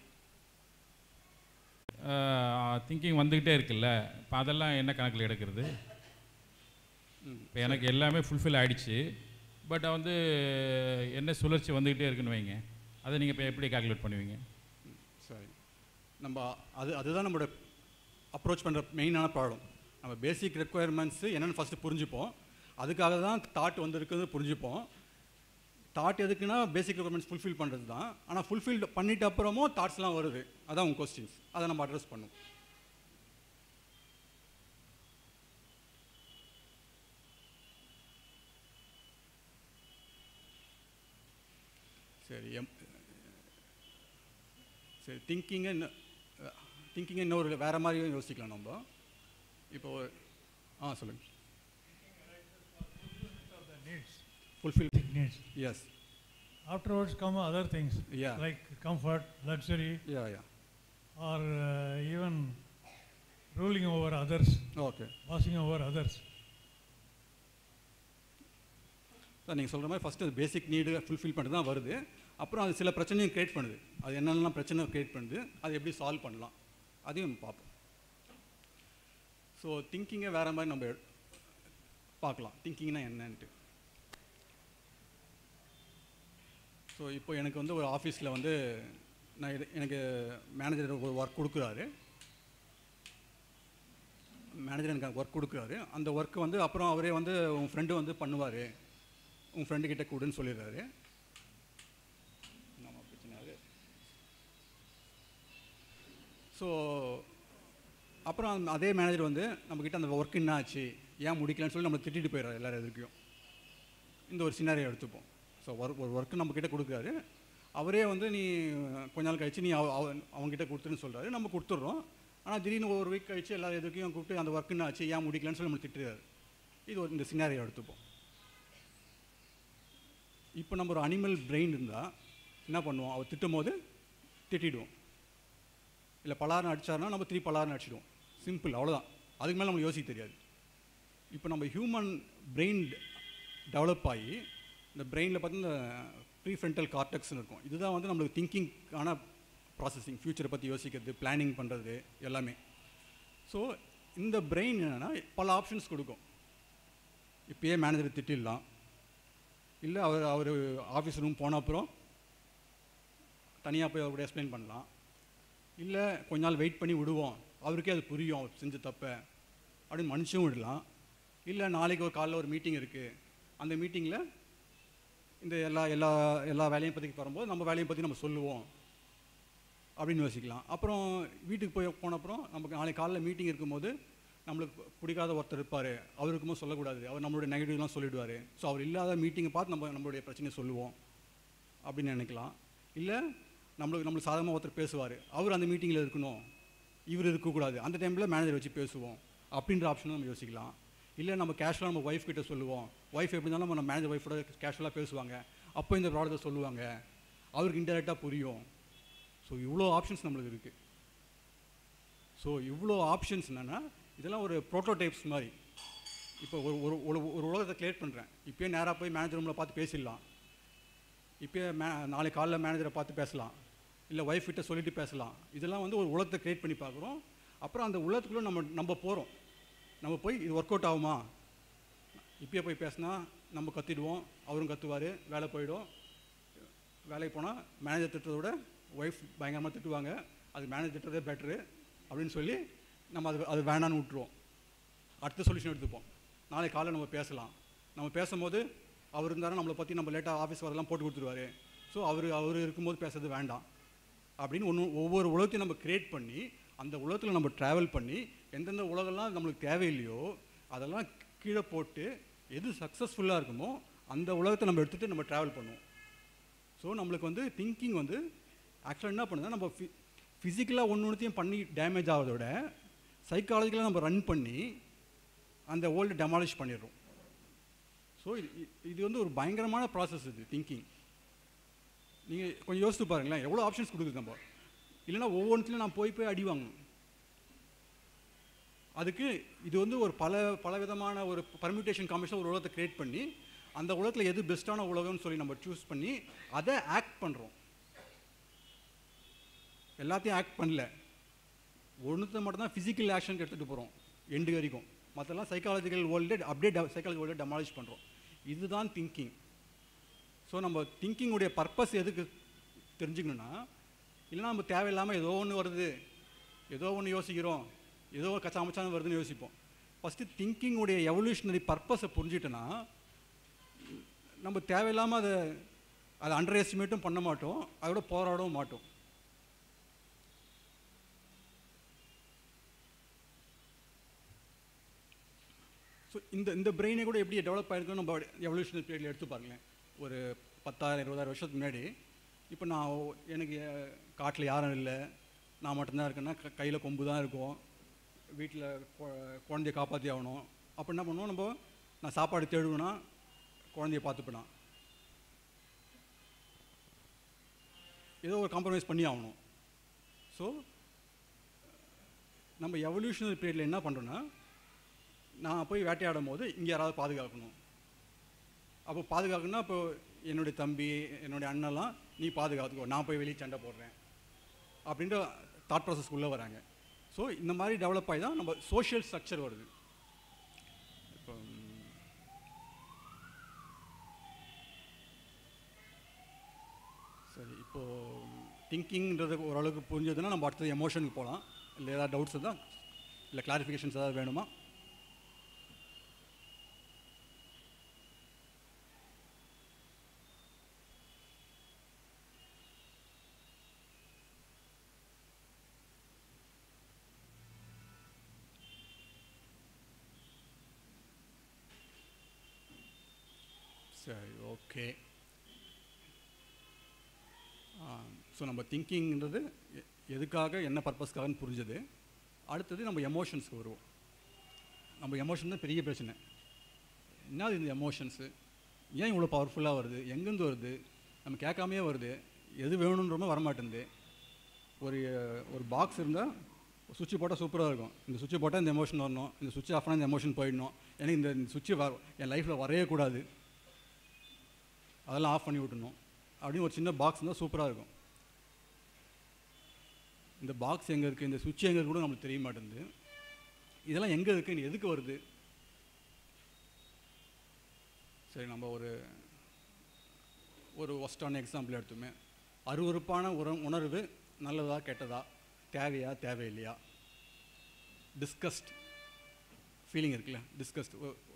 திங்கிங் வந்துக்கிட்டே இருக்குல்ல இப்போ அதெல்லாம் என்ன கணக்கில் எடுக்கிறது ம் இப்போ எனக்கு எல்லாமே ஃபுல்ஃபில் ஆயிடுச்சு பட் வந்து என்ன சுழற்சி வந்துக்கிட்டே இருக்குன்னு வைங்க அதை நீங்கள் இப்போ எப்படி கால்குலேட் பண்ணுவீங்க சரி நம்ம அது அதுதான் நம்மளோட அப்ரோச் பண்ணுற மெயினான ப்ராப்ளம் நம்ம பேசிக் ரெக்குயர்மெண்ட்ஸு என்னென்னு ஃபஸ்ட்டு புரிஞ்சுப்போம் அதுக்காக தான் தாட் வந்திருக்குது புரிஞ்சுப்போம் தாட் எதுக்குன்னா பேசிக் ரெக்குயர்மெண்ட்ஸ் ஃபுல்ஃபில் பண்ணுறது தான் ஆனால் ஃபுல்ஃபில் பண்ணிட்ட அப்புறமும் தாட்ஸ்லாம் வருது அதான் உங்கள் கொஸ்டின்ஸ் அதை நம்ம அட்ரஸ் பண்ணுவோம் சரி எம் சரி திங்கிங்கை திங்கிங்கை இன்னொரு வேறு மாதிரியும் யோசிக்கலாம் நம்ம இப்போ ஒரு- ஆ சொல்லுங்கள் of the needs, fulfil basic needs. Yes Afterwards come other things Yeah. like comfort, luxury, yeah yeah or uh, even ruling over others, okay bossing over others. Sir நீங்கள் சொல்கிற மாதிரி ஃபஸ்ட்டு பேசிக் நீடு ஃபுல்ஃபில் பண்ணிட்டு தான் வருது அப்புறம் அது சில பிரச்சனையும் க்ரியேட் பண்ணுது அது என்னென்னலாம் பிரச்சனை க்ரியேட் பண்ணுது அதை எப்படி சால்வ் பண்ணலாம் அதையும் பார்ப்போம் ஸோ திங்கிங்கை வேறு மாதிரி நம்ம எடு- பார்க்கலாம் திங்கிங்னா என்னன்ட்டு ஸோ இப்போ எனக்கு வந்து ஒரு ஆஃபீஸில் வந்து நான் இது எனக்கு மேனேஜர் ஒரு ஒர்க் கொடுக்குறாரு மேனேஜர் எனக்கு ஒர்க் கொடுக்குறாரு அந்த ஒர்க்கு வந்து அப்புறம் அவரே வந்து உன் ஃப்ரெண்டு வந்து பண்ணுவார் உன் ஃப்ரெண்டு கிட்ட கொடுன்னு சொல்லிடுறாரு நம்ம பிரச்சனை அது ஸோ அப்புறம் அந்த- அதே மேனேஜர் வந்து நம்மக்கிட்ட அந்த ஒர்க் என்ன ஆச்சு ஏன் முடிக்கலன்னு சொல்லி நம்மளை திட்டிட்டு போயிடுறாரு எல்லாரும் எதுக்கும் இந்த ஒரு சினாரியை எடுத்துப்போம் ஸோ ஒர்க் ஒரு ஒர்க்கு நம்மக்கிட்ட கொடுக்குறாரு அவரே வந்து நீ கொஞ்ச நாள் கழிச்சு நீ அவ அவ- அவங்ககிட்ட கொடுத்துன்னு சொல்கிறாரு நம்ம கொடுத்துட்றோம் ஆனால் திடீர்னு ஒரு வீக் கழிச்சு எல்லா எதுக்கையும் கூப்பிட்டு அந்த ஒர்க் என்ன ஆச்சு ஏன் முடிக்கலன்னு சொல்லி நம்ம திட்டுறாரு இது ஒரு இந்த சினாரியை எடுத்துப்போம் இப்போ நம்ம ஒரு அனிமல் பிரெயின் இருந்தால் என்ன பண்ணுவோம் அவர் திட்டும் போது திட்டிடுவோம் இல்லை பலார்னு அடிச்சாருன்னா நம்ம திருப்பி பலார்னு அடிச்சிடுவோம் சிம்பிள் அவ்வளோதான் அதுக்கு மேலே நம்மளுக்கு யோசிக்க தெரியாது இப்போ நம்ம ஹியூமன் பிரெயின் டெவலப் ஆகி இந்த பிரெயினில் பார்த்தீங்கன்னா ப்ரீஃப்ரண்டல் கார்டெக்ஸ்னு இருக்கும் இதுதான் வந்து நம்மளுக்கு திங்கிங்கான ப்ராசஸிங் ஃப்யூச்சரை பற்றி யோசிக்கிறது பிளானிங் பண்ணுறது எல்லாமே ஸோ இந்த பிரெயின் என்னென்னா பல ஆப்ஷன்ஸ் கொடுக்கும் இப்பயே மேனேஜரை திட்டிடலாம் இல்லை அவர் அவர் ஆஃபீஸ் ரூம் போன அப்புறம் தனியாக போய் அவர் கூட எக்ஸ்பிளைன் பண்ணலாம் இல்லை கொஞ்ச நாள் வெயிட் பண்ணி விடுவோம் அவருக்கே அது புரியும் அவர் செஞ்ச தப்பை அப்படின்னு மன்னிச்சும் விடலாம் இல்லை நாளைக்கு ஒரு காலைல ஒரு மீட்டிங் இருக்குது அந்த மீட்டிங்கில் இந்த எல்லா எல்லா எல்லா வேலையும் பற்றி வரும்போது நம்ம வேலையை பற்றி நம்ம சொல்லுவோம் அப்படின்னு யோசிக்கலாம் அப்புறம் வீட்டுக்கு போய் போனப்புறம் நமக்கு நாளைக்கு காலைல மீட்டிங் இருக்கும்போது நம்மளுக்கு பிடிக்காத ஒருத்தர் இருப்பார் அவர் இருக்கும்போது சொல்லக்கூடாது அவர் நம்மளுடைய நெகட்டிவ்லாம் சொல்லிடுவார் ஸோ அவர் இல்லாத மீட்டிங்கை பார்த்து நம்ம நம்மளுடைய பிரச்சனையை சொல்லுவோம் அப்படின்னு நினைக்கலாம் இல்லை நம்மளுக்கு நம்மளுக்கு சாதகமாக ஒருத்தர் பேசுவார் அவர் அந்த மீட்டிங்கில் இருக்கணும் இவர் இருக்கக்கூடாது அந்த டைமில் மேனேஜர் வச்சு பேசுவோம் அப்படின்ற ஆப்ஷனும் நம்ம யோசிக்கலாம் இல்லை நம்ம கேஷுவலாக நம்ம ஒய்ஃப் கிட்ட சொல்லுவோம் ஒய்ஃப் எப்படி இருந்தாலும் நம்ம மேனேஜர் ஒய்ஃபோட கேஷுவலாக பேசுவாங்க அப்போ இந்த ப்ராடக்ட்டை சொல்லுவாங்க அவருக்கு இன்டெரக்டாக புரியும் ஸோ இவ்வளோ ஆப்ஷன்ஸ் நம்மளுக்கு இருக்குது ஸோ இவ்வளோ ஆப்ஷன்ஸ் என்னென்னா இதெல்லாம் ஒரு ப்ரோட்டோடைப்ஸ் மாதிரி இப்போ ஒரு ஒரு ஒரு ஒரு உலகத்தை கிரியேட் பண்ணுறேன் இப்போயே நேராக போய் மேனேஜர் ரூமில் பார்த்து பேசிடலாம் இப்போயே மே நாளைக்கு காலைல மேனேஜரை பார்த்து பேசலாம் இல்லை ஒய்ஃப் கிட்ட சொல்லிட்டு பேசலாம் இதெல்லாம் வந்து ஒரு உலகத்தை கிரியேட் பண்ணி பார்க்குறோம் அப்புறம் அந்த உலகத்துக்குள்ளே நம்ம நம்ம போகிறோம் நம்ம போய் இது ஒர்க் அவுட் ஆகுமா இப்பயே போய் பேசினா நம்ம கத்திடுவோம் அவரும் கத்துவார் வேலை போயிடும் வேலைக்கு போனால் மேனேஜர் திட்டுறதை விட ஒய்ஃப் பயங்கரமாக திட்டுவாங்க அது மேனேஜர் திட்டுறதே பெட்ரு அப்படின்னு சொல்லி நம்ம அது அது வேணான்னு விட்டுருவோம் அடுத்த சொல்யூஷன் எடுத்துப்போம் நாளைக்கு காலையில் நம்ம பேசலாம் நம்ம பேசும்போது அவர் இருந்தாலும் நம்மளை பற்றி நம்ம லேட்டாக ஆஃபீஸ் வரதெல்லாம் போட்டு கொடுத்துருவாரு ஸோ அவர் அவர் இருக்கும்போது பேசுறது வேண்டாம் அப்படின்னு ஒன்று ஒவ்வொரு உலகத்தையும் நம்ம கிரியேட் பண்ணி அந்த உலகத்தில் நம்ம ட்ராவல் பண்ணி எந்தெந்த உலகம்லாம் நம்மளுக்கு தேவையில்லையோ அதெல்லாம் கீழே போட்டு எது சக்ஸஸ்ஃபுல்லாக இருக்குமோ அந்த உலகத்தை நம்ம எடுத்துகிட்டு நம்ம ட்ராவல் பண்ணுவோம் ஸோ நம்மளுக்கு வந்து திங்கிங் வந்து ஆக்சுவலாக என்ன பண்ணுதுன்னா நம்ம ஃபிசிக்கலாக ஒன்று ஒன்றுத்தையும் பண்ணி டேமேஜ் ஆகிறத விட சைக்காலஜிக்கலாக நம்ம ரன் பண்ணி அந்த ஓல்டு டெமாலிஷ் பண்ணிடுறோம் ஸோ இது இது வந்து ஒரு பயங்கரமான ப்ராசஸ் இது திங்கிங் நீங்கள் கொஞ்சம் யோசித்து பாருங்களேன் எவ்வளோ ஆப்ஷன்ஸ் கொடுக்குது நம்ம இல்லைன்னா ஒவ்வொன்றுத்துலையும் நான் போய் போய் அடி வாங்கணும் அதுக்கு இது வந்து ஒரு பல பல விதமான ஒரு பர்மியூட்டேஷன் காம்பினேஷன் ஒரு உலகத்தை கிரியேட் பண்ணி அந்த உலகத்தில் எது பெஸ்ட்டான உலகம்னு சொல்லி நம்ம சூஸ் பண்ணி அதை ஆக்ட் பண்ணுறோம் எல்லாத்தையும் ஆக்ட் பண்ணல ஒன்றுத்தை மட்டும் தான் ஃபிசிக்கல் ஆக்ஷனுக்கு எடுத்துகிட்டு போகிறோம் எண்டு வரைக்கும் மற்றெல்லாம் சைக்காலஜிக்கல் வேர்ல்டு அப்படியே சைக்காலஜி வேர்ல்டு டெமாலிஷ் பண்ணுறோம் இதுதான் திங்கிங் ஸோ நம்ம திங்கிங்குடைய பர்பஸ் எதுக்கு தெரிஞ்சுக்கணுன்னா இல்லைன்னா நம்ம தேவையில்லாமல் ஏதோ ஒன்று வருது ஏதோ ஒன்று யோசிக்கிறோம் ஏதோ ஒரு கச்சா மச்சான்னு வருதுன்னு யோசிப்போம் ஃபஸ்ட்டு திங்கிங்குடைய எவல்யூஷனரி பர்பஸை புரிஞ்சுட்டோன்னா நம்ம தேவையில்லாமல் அதை அதை அண்டர் எஸ்டிமேட்டும் பண்ண மாட்டோம் அதோட போராடவும் மாட்டோம் ஸோ இந்த இந்த பிரெயினை கூட எப்படி டெவலப் ஆயிருக்குன்னு நம்ம எவல்யூஷனல் பீரியடில் எடுத்து பாருங்களேன் ஒரு பத்தாயிரம் இருபதாயிரம் வருஷத்துக்கு முன்னாடி இப்போ நான் ஒ- எனக்கு காட்டில் யாரும் இல்லை நான் மட்டும்தான் இருக்கேன்னா க கையில் கொம்பு தான் இருக்கும் வீட்டில் குழந்தைய காப்பாற்றி ஆகணும் அப்போ என்ன பண்ணுவோம் நம்ம நான் சாப்பாடு தேடுவேன்னா குழந்தைய பார்த்துப்பேனா ஏதோ ஒரு காம்ப்ரமைஸ் பண்ணி ஆகணும் ஸோ நம்ம எவல்யூஷனரி பீரியடில் என்ன பண்ணுறோன்னா நான் போய் வேட்டையாடும் போது இங்கே யாராவது பாதுகாக்கணும் அப்போ பாதுகாக்கணும்னா இப்போ என்னுடைய தம்பி என்னுடைய அண்ணெல்லாம் நீ பாதுகாத்துக்கோ நான் போய் வெளியே சண்டை போடுறேன் அப்படின்ற தாட் ப்ராசஸ்க்குள்ளே வராங்க ஸோ இந்த மாதிரி டெவலப் ஆகி தான் நம்ம சோஷியல் ஸ்ட்ரக்சர் வருது இப்போ ம், சரி இப்போது திங்கிங்கிறது ஓரளவுக்கு புரிஞ்சதுன்னா நம்ம அடுத்தது எமோஷனுக்கு போகலாம் இல்லை ஏதாவது டவுட்ஸ் இருந்தால் இல்லை கிளாரிஃபிகேஷன்ஸ் ஏதாவது வேணுமா சரி ஓகே ஸோ நம்ம திங்கிங்கிறது எ- எதுக்காக என்ன பர்பஸ்க்காகன்னு புரிஞ்சது அடுத்தது நம்ம எமோஷன்ஸ்க்கு வருவோம் நம்ம எமோஷன் தான் பெரிய பிரச்சனை என்னது இந்த எமோஷன்ஸு ஏன் இவ்வளோ பவர்ஃபுல்லாக வருது எங்கேருந்து வருது நம்ம கேட்காமையே வருது எது வேணுன்றமோ வரமாட்டேங்குது ஒரு ஒரு பாக்ஸ் இருந்தால் சுவிட்ச் போட்டால் சூப்பராக இருக்கும் இந்த சுவிட்ச் போட்டால் இந்த எமோஷன் வரணும் இந்த சுவிட்ச் ஆஃப் ஆனால் இந்த எமோஷன் போயிடணும் எனக்கு இந்த சுவிட்ச் வர என் லைஃப்பில் வரையே கூடாது அதெல்லாம் ஆஃப் பண்ணி விட்டுணும் அப்படின்னு ஒரு சின்ன பாக்ஸ் இருந்தால் சூப்பராக இருக்கும் இந்த பாக்ஸ் எங்கே இருக்குது இந்த சுவிட்ச் எங்கே இருக்கு கூட நம்மளுக்கு தெரிய மாட்டேங்குது இதெல்லாம் எங்கே இருக்குது எதுக்கு வருது சரி நம்ம ஒரு ஒரு ஒஸ்டான எக்ஸாம்பிள் எடுத்துமே அருவருப்பான உற உணர்வு நல்லதா கெட்டதா தேவையா தேவையில்லையா டிஸ்கஸ்ட் ஃபீலிங் இருக்குல்ல டிஸ்கஸ்ட்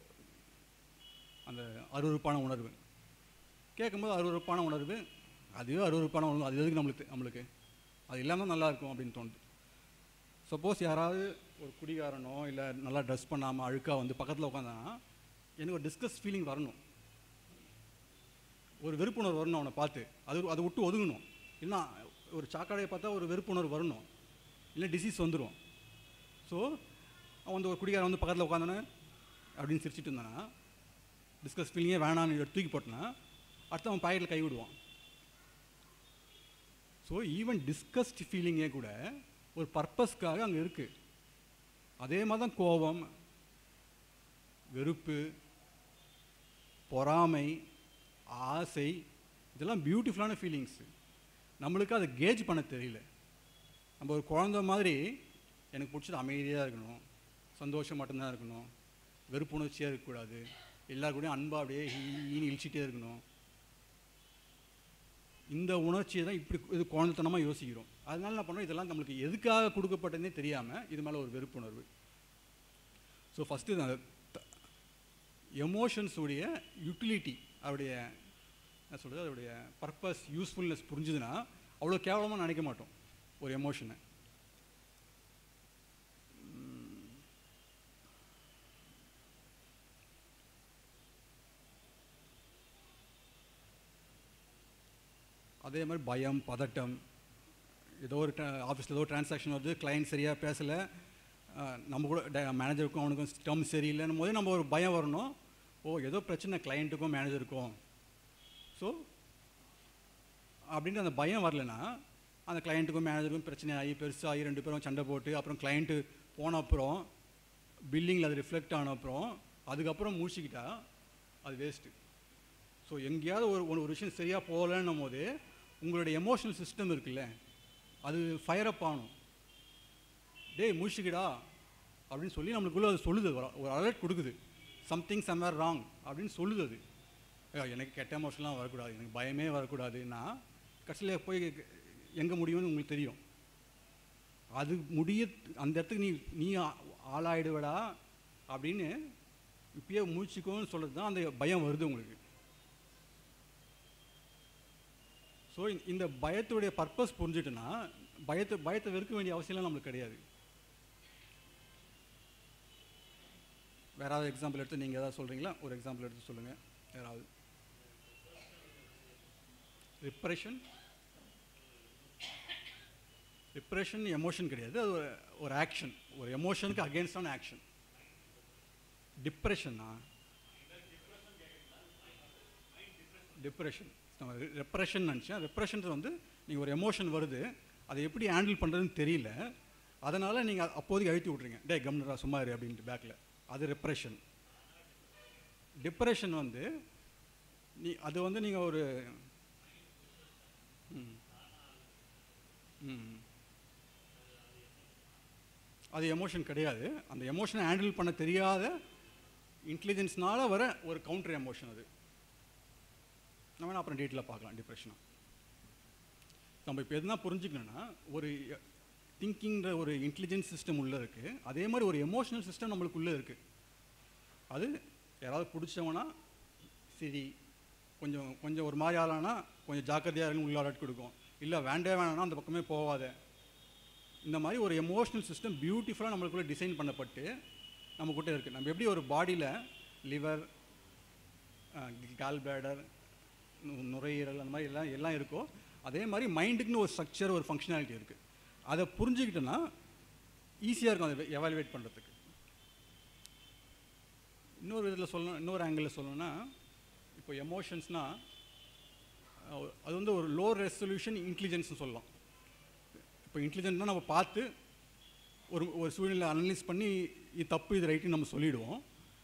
அந்த அருவருப்பான உணர்வு கேட்கும்போது அருவருப்பான உணர்வு அதுவே அருவருப்பான உணர்வு அது எதுக்கு நம்மளுக்கு நம்மளுக்கு அது இல்லாமல் நல்லா இருக்கும் அப்படின்னு தோணுது சப்போஸ் யாராவது ஒரு குடிகாரனோ இல்லை நல்லா ட்ரெஸ் பண்ணாமல் அழுக்காக வந்து பக்கத்தில் உட்காந்தானா எனக்கு ஒரு டிஸ்கஸ் ஃபீலிங் வரணும் ஒரு வெறுப்புணர்வு வரணும் அவனை பார்த்து அது அதை விட்டு ஒதுங்கணும் இல்லைனா ஒரு சாக்கடையை பார்த்தா ஒரு வெறுப்புணர்வு வரணும் இல்லை டிசீஸ் வந்துடும் ஸோ அவன் வந்து ஒரு குடிகாரன் வந்து பக்கத்தில் உட்காந்தானே அப்படின்னு சிரிச்சிட்டு இருந்தானா டிஸ்கஸ் ஃபீலிங்கே வேணான்னு எடுத்து தூக்கி போட்டனா அடுத்து அவன் பாக்கெட்டில் கை விடுவான் ஸோ ஈவன் டிஸ்கஸ்ட் ஃபீலிங்கே கூட ஒரு பர்பஸ்க்காக அங்கே இருக்குது அதே மாதிரி தான் கோபம் வெறுப்பு பொறாமை ஆசை இதெல்லாம் பியூட்டிஃபுல்லான ஃபீலிங்ஸு நம்மளுக்கு அதை கேஜ் பண்ண தெரியல நம்ம ஒரு குழந்த மாதிரி எனக்கு பிடிச்சது அமைதியாக இருக்கணும் சந்தோஷம் மட்டும்தான் இருக்கணும் வெறுப்புணர்ச்சியாக இருக்கக்கூடாது எல்லார் கூடயும் அன்பாக அப்படியே ஈனி இழிச்சிட்டே இருக்கணும் இந்த உணர்ச்சியை தான் இப்படி இது குழந்தைத்தனமாக யோசிக்கிறோம் அதனால என்ன பண்ணுறோம் இதெல்லாம் நம்மளுக்கு எதுக்காக கொடுக்கப்பட்டதுனே தெரியாமல் இது மேலே ஒரு வெறுப்புணர்வு ஸோ ஃபஸ்ட்டு அந்த எமோஷன்ஸ் உடைய யூட்டிலிட்டி அவருடைய என்ன சொல்கிறது அதோடைய பர்பஸ் யூஸ்ஃபுல்னஸ் புரிஞ்சுதுன்னா அவ்வளோ கேவலமாக நினைக்க மாட்டோம் ஒரு எமோஷனை அதே மாதிரி பயம் பதட்டம் ஏதோ ஒரு ஆஃபீஸில் ஏதோ டிரான்சாக்ஷன் வருது கிளைண்ட் சரியாக பேசலை நம்ம கூட மேனேஜருக்கும் அவனுக்கும் டேர்ம் சரியில்லைன்னும் போது நம்ம ஒரு பயம் வரணும் ஓ ஏதோ பிரச்சனை கிளைண்ட்டுக்கும் மேனேஜருக்கும் ஸோ அப்படின்ட்டு அந்த பயம் வரலன்னா அந்த கிளைண்ட்டுக்கும் மேனேஜருக்கும் பிரச்சனை ஆகி பெருசாகி ரெண்டு பேரும் சண்டை போட்டு அப்புறம் கிளைண்ட்டு போன அப்புறம் பில்லிங்கில் அது ரிஃப்ளெக்ட் ஆன அப்புறம் அதுக்கப்புறம் முடிச்சுக்கிட்டா அது வேஸ்ட்டு ஸோ எங்கேயாவது ஒரு ஒரு ஒரு விஷயம் சரியாக போகலன்னும் போது உங்களுடைய எமோஷனல் சிஸ்டம் இருக்குல்ல அது ஃபயர் அப் ஆகணும் டேய் முடிச்சுக்கிடா அப்படின்னு சொல்லி நம்மளுக்குள்ளே அது சொல்லுது ஒரு- ஒரு அலர்ட் கொடுக்குது சம்திங் சம்வேர் ராங் அப்படின்னு சொல்லுது அது ஐயோ, எனக்கு கெட்ட எமோஷன்லாம் வரக்கூடாது எனக்கு பயமே வரக்கூடாதுன்னா கடைசியில் போய் எங்கே முடியும்னு உங்களுக்கு தெரியும் அது முடிய அந்த இடத்துக்கு நீ நீ ஆ- ஆளாயிடுவடா அப்படின்னு இப்பயே மூச்சுக்கோன்னு சொல்கிறது தான் அந்த பயம் வருது உங்களுக்கு ஸோ இந்த பயத்துடைய பர்பஸ் புரிஞ்சுட்டுன்னா பயத்தை பயத்தை வெறுக்க வேண்டிய அவசியம்லாம் நம்மளுக்கு கிடையாது வேற ஏதாவது எக்ஸாம்பிள் எடுத்து நீங்கள் ஏதாவது சொல்கிறீங்களா ஒரு எக்ஸாம்பிள் எடுத்து சொல்லுங்கள் யாராவது ரிப்ரெஷன் ரிப்ரெஷன் எமோஷன் கிடையாது அது ஒரு ஒரு ஆக்ஷன் ஒரு எமோஷனுக்கு அகேன்ஸ்டான ஆக்ஷன் டிப்ரெஷனா டிப்ரெஷன் நம்ம ரெப்ரெஷன் நினச்சேன் ரெப்ரெஷன் வந்து நீங்கள் ஒரு எமோஷன் வருது அதை எப்படி ஹேண்டில் பண்ணுறதுன்னு தெரியல அதனால் நீங்கள் அப்போதைக்கு அழுத்தி விட்றீங்க டே கம்னரா சும்மா இரு அப்படின்ட்டு பேக்கில் அது ரெப்ரெஷன் டிப்ரெஷன் வந்து நீ அது வந்து நீங்கள் ஒரு ம். ம். அது எமோஷன் கிடையாது அந்த எமோஷனை ஹேண்டில் பண்ண தெரியாத இன்டெலிஜென்ஸ்னால வர ஒரு கவுண்டர் எமோஷன் அது நம்ம வேணா அப்புறம் டீட்டெயிலாக பார்க்கலாம் டிப்ரெஷனை நம்ம இப்போ எதுனா புரிஞ்சுக்கணும்னா ஒரு திங்கிங்கிற ஒரு இன்டெலிஜென்ஸ் சிஸ்டம் உள்ளே இருக்குது அதே மாதிரி ஒரு எமோஷனல் சிஸ்டம் நம்மளுக்குள்ளே இருக்குது அது யாராவது பிடிச்சவனா சரி கொஞ்சம் கொஞ்சம் ஒரு மாதிரி ஆளானா கொஞ்சம் ஜாக்கிரதையாக இருக்குன்னு உள்ளாராட்டி கொடுக்கும் இல்லை வேண்டே வேணாம்னா அந்த பக்கமே போகாத இந்த மாதிரி ஒரு எமோஷனல் சிஸ்டம் பியூட்டிஃபுல்லாக நம்மளுக்குள்ளே டிசைன் பண்ணப்பட்டு நம்மக்கிட்ட இருக்குது நம்ம எப்படி ஒரு பாடியில் லிவர் கால் பேடர் நுரையீரல் அந்த மாதிரி எல்லாம் எல்லாம் இருக்கோ அதே மாதிரி மைண்டுக்குன்னு ஒரு ஸ்ட்ரக்சர் ஒரு ஃபங்க்ஷனாலிட்டி இருக்குது அதை புரிஞ்சுக்கிட்டோன்னா ஈஸியாக இருக்கும் அதை எவாலுவேட் பண்ணுறதுக்கு இன்னொரு இதில் சொல்லணும் இன்னொரு ஆங்கிளில் சொல்லணும்னா இப்போ எமோஷன்ஸ்னால் அது வந்து ஒரு லோ ரெசல்யூஷன் இன்டெலிஜென்ஸ்னு சொல்லலாம் இப்போ இன்டெலிஜென்ட்னா நம்ம பார்த்து ஒரு ஒரு சூழ்நிலை அனலைஸ் பண்ணி இது தப்பு இது ரைட்டுன்னு நம்ம சொல்லிவிடுவோம்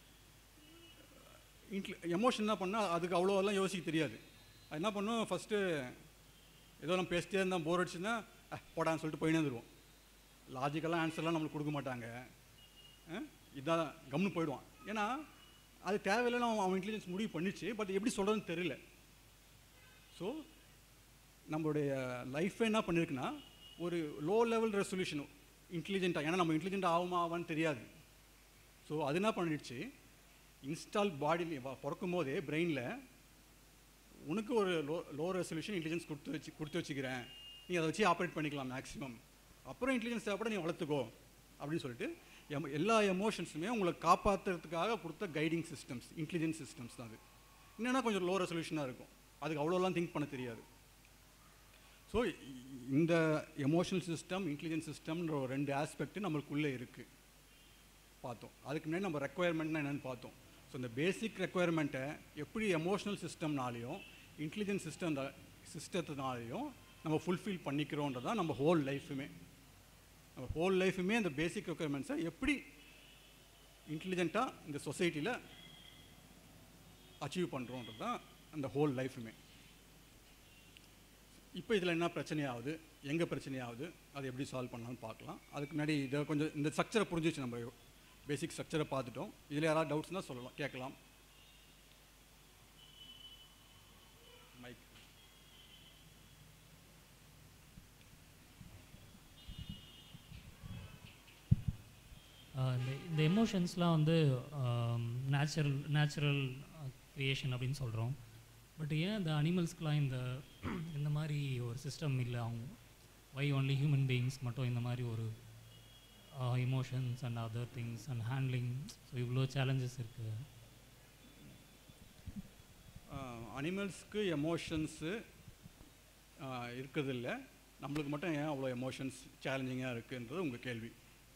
இன்ட்லி எமோஷன் என்ன பண்ணால் அதுக்கு அவ்வளோலாம் யோசிக்க தெரியாது அது என்ன பண்ணும் ஃபஸ்ட்டு ஏதோ நம்ம பேசிட்டே இருந்தால் போர் அடிச்சுன்னா அஹ், போடான்னு சொல்லிட்டு போயினே வந்துடுவோம் லாஜிக்கலாக ஆன்சர்லாம் நம்மளுக்கு கொடுக்க மாட்டாங்க அஹ், இதான் கம்னு போயிடுவான் ஏன்னா அது தேவையில்லைன்னு அவன் அவன் இன்டெலிஜென்ஸ் முடிவு பண்ணிச்சு பட் எப்படி சொல்கிறதுன்னு தெரியல ஸோ நம்மளுடைய லைஃப்பை என்ன பண்ணியிருக்குன்னா ஒரு லோ லெவல் ரெசல்யூஷன் இன்டெலிஜென்ட்டாக ஏன்னா நம்ம இன்டெலிஜென்ட் ஆகுமா ஆவான்னு தெரியாது ஸோ அது என்ன பண்ணிடுச்சு இன்ஸ்டால் பாடியில் பிறக்கும் போதே பிரெயினில் உனக்கு ஒரு லோ லோ ரெசல்யூஷன் இன்டெலிஜென்ஸ் கொடுத்து வச்சு கொடுத்து வச்சுக்கிறேன் நீ அதை வச்சு ஆப்ரேட் பண்ணிக்கலாம் மேக்ஸிமம் அப்புறம் இன்டெலிஜென்ஸ் தேவைப்பட நீ வளர்த்துக்கோ அப்படின்னு சொல்லிட்டு எம் எல்லா எமோஷன்ஸுமே உங்களை காப்பாற்றுறதுக்காக கொடுத்த கைடிங் சிஸ்டம்ஸ் இன்டெலிஜென்ஸ் சிஸ்டம்ஸ் தான் அது என்னென்னா கொஞ்சம் லோ ரெசல்யூஷனாக இருக்கும் அதுக்கு அவ்வளோலாம் திங்க் பண்ண தெரியாது ஸோ இந்த எமோஷனல் சிஸ்டம் இன்டெலிஜென்ஸ் சிஸ்டம்ன்ற ஒரு ரெண்டு ஆஸ்பெக்ட் நம்மளுக்குள்ளே இருக்குது பார்த்தோம் அதுக்கு முன்னாடி நம்ம ரெக்குயர்மெண்ட்னா என்னென்னு பார்த்தோம் ஸோ இந்த பேசிக் ரெக்குயர்மெண்ட்டை எப்படி எமோஷனல் சிஸ்டம்னாலையும் இன்டெலிஜென்ஸ் சிஸ்டம் சிஸ்டத்தினாலையும் நம்ம ஃபுல்ஃபில் பண்ணிக்கிறோன்றதான் நம்ம ஹோல் லைஃபுமே நம்ம ஹோல் லைஃபுமே அந்த பேசிக் ரெக்குயர்மெண்ட்ஸை எப்படி இன்டெலிஜென்ட்டாக இந்த சொசைட்டியில் அச்சீவ் பண்ணுறோன்றது தான் அந்த ஹோல் லைஃபுமே இப்போ இதில் என்ன பிரச்சனையாகுது எங்கே பிரச்சனையாகுது அதை எப்படி சால்வ் பண்ணலாம்னு பார்க்கலாம் அதுக்கு முன்னாடி இதை கொஞ்சம் இந்த ஸ்ட்ரக்சரை புரிஞ்சிச்சு நம்ம பேசிக் ஸ்ட்ரக்சரை பார்த்துட்டோம் இதில் யாராவது டவுட்ஸ்னால் சொல்லலாம் கேட்கலாம் மைக் ஆஹ் இந்த இந்த எமோஷன்ஸ்லாம் வந்து நேச்சுரல் நேச்சுரல் க்ரியேஷன் அப்படின்னு சொல்கிறோம் பட் ஏன் இந்த அனிமல்ஸ்க்கெலாம் இந்த இந்த மாதிரி ஒரு சிஸ்டம் இல்லை அவங்க வை ஒன்லி ஹியூமன் பீயிங்ஸ் மட்டும் இந்த மாதிரி ஒரு emotions and other things and handling so இவ்வளோ சேலஞ்சஸ் இருக்குது அனிமல்ஸ்க்கு எமோஷன்ஸு இருக்கிறதில்ல நம்மளுக்கு மட்டும் ஏன் அவ்வளோ எமோஷன்ஸ் சேலஞ்சிங்காக இருக்குன்றது உங்கள் கேள்வி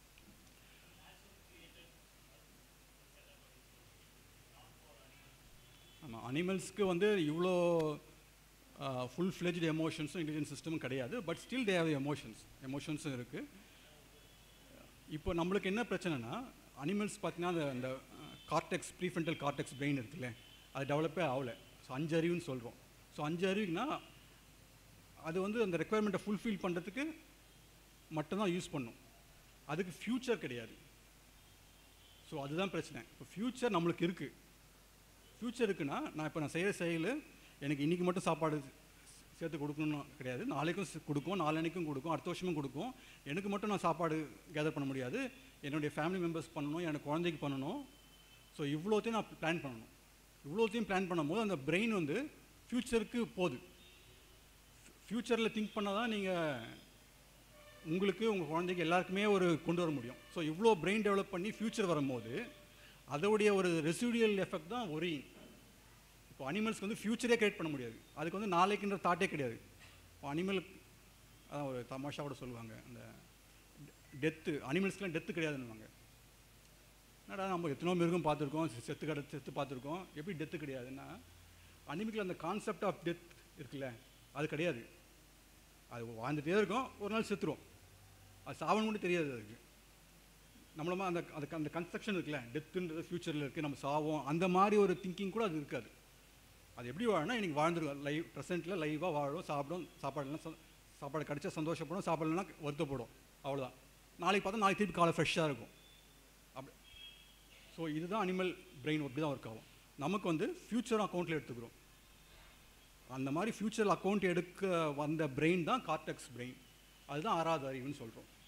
ஆமாம் அனிமல்ஸ்க்கு வந்து இவ்வளோ ஃபுல் ஃப்ளெஜ்டு எமோஷன்ஸும் இன்டெலிஜென்ஸ் சிஸ்டமும் கிடையாது but still they have emotions எமோஷன்ஸும் இருக்குது இப்போ நம்மளுக்கு என்ன பிரச்சனைனா அனிமல்ஸ் பார்த்தீங்கன்னா அந்த அந்த கார்டெக்ஸ் ப்ரீஃபென்டல் கார்டெக்ஸ் பிரெயின் இருக்குல்ல அது டெவலப்பே ஆகலை ஸோ அஞ்சு அறிவுன்னு சொல்கிறோம் ஸோ அஞ்சு அறிவுனா அது வந்து அந்த ரெக்குயர்மெண்ட்டை ஃபுல்ஃபில் பண்ணுறதுக்கு மட்டும்தான் யூஸ் பண்ணும் அதுக்கு ஃப்யூச்சர் கிடையாது ஸோ அதுதான் பிரச்சனை இப்போ ஃப்யூச்சர் நம்மளுக்கு இருக்குது ஃப்யூச்சர் இருக்குன்னா நான் இப்போ நான் செய்கிற செயல் எனக்கு இன்றைக்கி மட்டும் சாப்பாடு சேர்த்து கொடுக்கணும்னு கிடையாது நாளைக்கும் சி- கொடுக்கும் நாளன்னைக்கும் கொடுக்கும் அடுத்த வருஷமும் கொடுக்கும் எனக்கு மட்டும் நான் சாப்பாடு கேதர் பண்ண முடியாது என்னுடைய ஃபேமிலி மெம்பர்ஸ் பண்ணணும் எனக்கு குழந்தைக்கு பண்ணணும் ஸோ இவ்வளோத்தையும் நான் பிளான் பண்ணணும் இவ்வளோத்தையும் பிளான் பண்ணும்போது அந்த பிரெயின் வந்து ஃப்யூச்சருக்கு போகுது ஃப்யூச்சரில் திங்க் பண்ணால் தான் நீங்கள் உங்களுக்கு உங்கள் குழந்தைக்கு எல்லாருக்குமே ஒரு கொண்டு வர முடியும் ஸோ இவ்வளோ பிரெயின் டெவலப் பண்ணி ஃப்யூச்சர் வரும்போது அதோடைய ஒரு ரெசிடியல் எஃபெக்ட் தான் ஒரியிங் இப்போ அனிமல்ஸ்க்கு வந்து ஃப்யூச்சரே கிரியேட் பண்ண முடியாது அதுக்கு வந்து நாளைக்குன்ற தாட்டே கிடையாது இப்போ அனிமல் அதான் ஒரு தமாஷாவோட சொல்லுவாங்க அந்த டெத்து அனிமல்ஸ்க்குலாம் டெத்து கிடையாதுன்னுவாங்க என்னடா நம்ம எத்தனோ மிருகம் பார்த்துருக்கோம் செ- செத்து கடை செத்து பார்த்துருக்கோம் எப்படி டெத்து கிடையாதுன்னா அனிமிக்கில் அந்த கான்செப்ட் ஆஃப் டெத் இருக்குல்ல அது கிடையாது அது வாழ்ந்துட்டே இருக்கும் ஒரு நாள் செத்துரும் அது சாவன் மட்டும் தெரியாது அதுக்கு நம்மளமா அந்த அந்த அந்த கன்ஸ்ட்ரக்ஷன் இருக்குல்ல டெத்துன்றது ஃப்யூச்சரில் இருக்குது நம்ம சாவோம் அந்த மாதிரி ஒரு திங்கிங் கூட அது இருக்காது அது எப்படி வாழனா இன்னைக்கு வாழ்ந்துருவோம் லைவ் ப்ரெசென்ட்டில் லைவாக வாழும் சாப்பிடும் சாப்பாடுலாம் ச- சாப்பாடு கிடைச்சா சந்தோஷப்படும் சாப்பாடுலாம் வருத்தப்படும் அவ்வளோதான் நாளைக்கு பார்த்தா நாளைக்கு திருப்பி காலை ஃப்ரெஷ்ஷாக இருக்கும் அப்படி ஸோ இதுதான் அனிமல் பிரெயின் அப்படி தான் ஒர்க் ஆகும் நமக்கு வந்து ஃப்யூச்சர் அக்கௌண்ட்டில் எடுத்துக்கிறோம் அந்த மாதிரி ஃப்யூச்சர் அக்கௌண்ட் எடுக்க வந்த பிரெயின் தான் கார்டெக்ஸ் பிரெயின் அதுதான் ஆறாவது அறிவுன்னு சொல்கிறோம்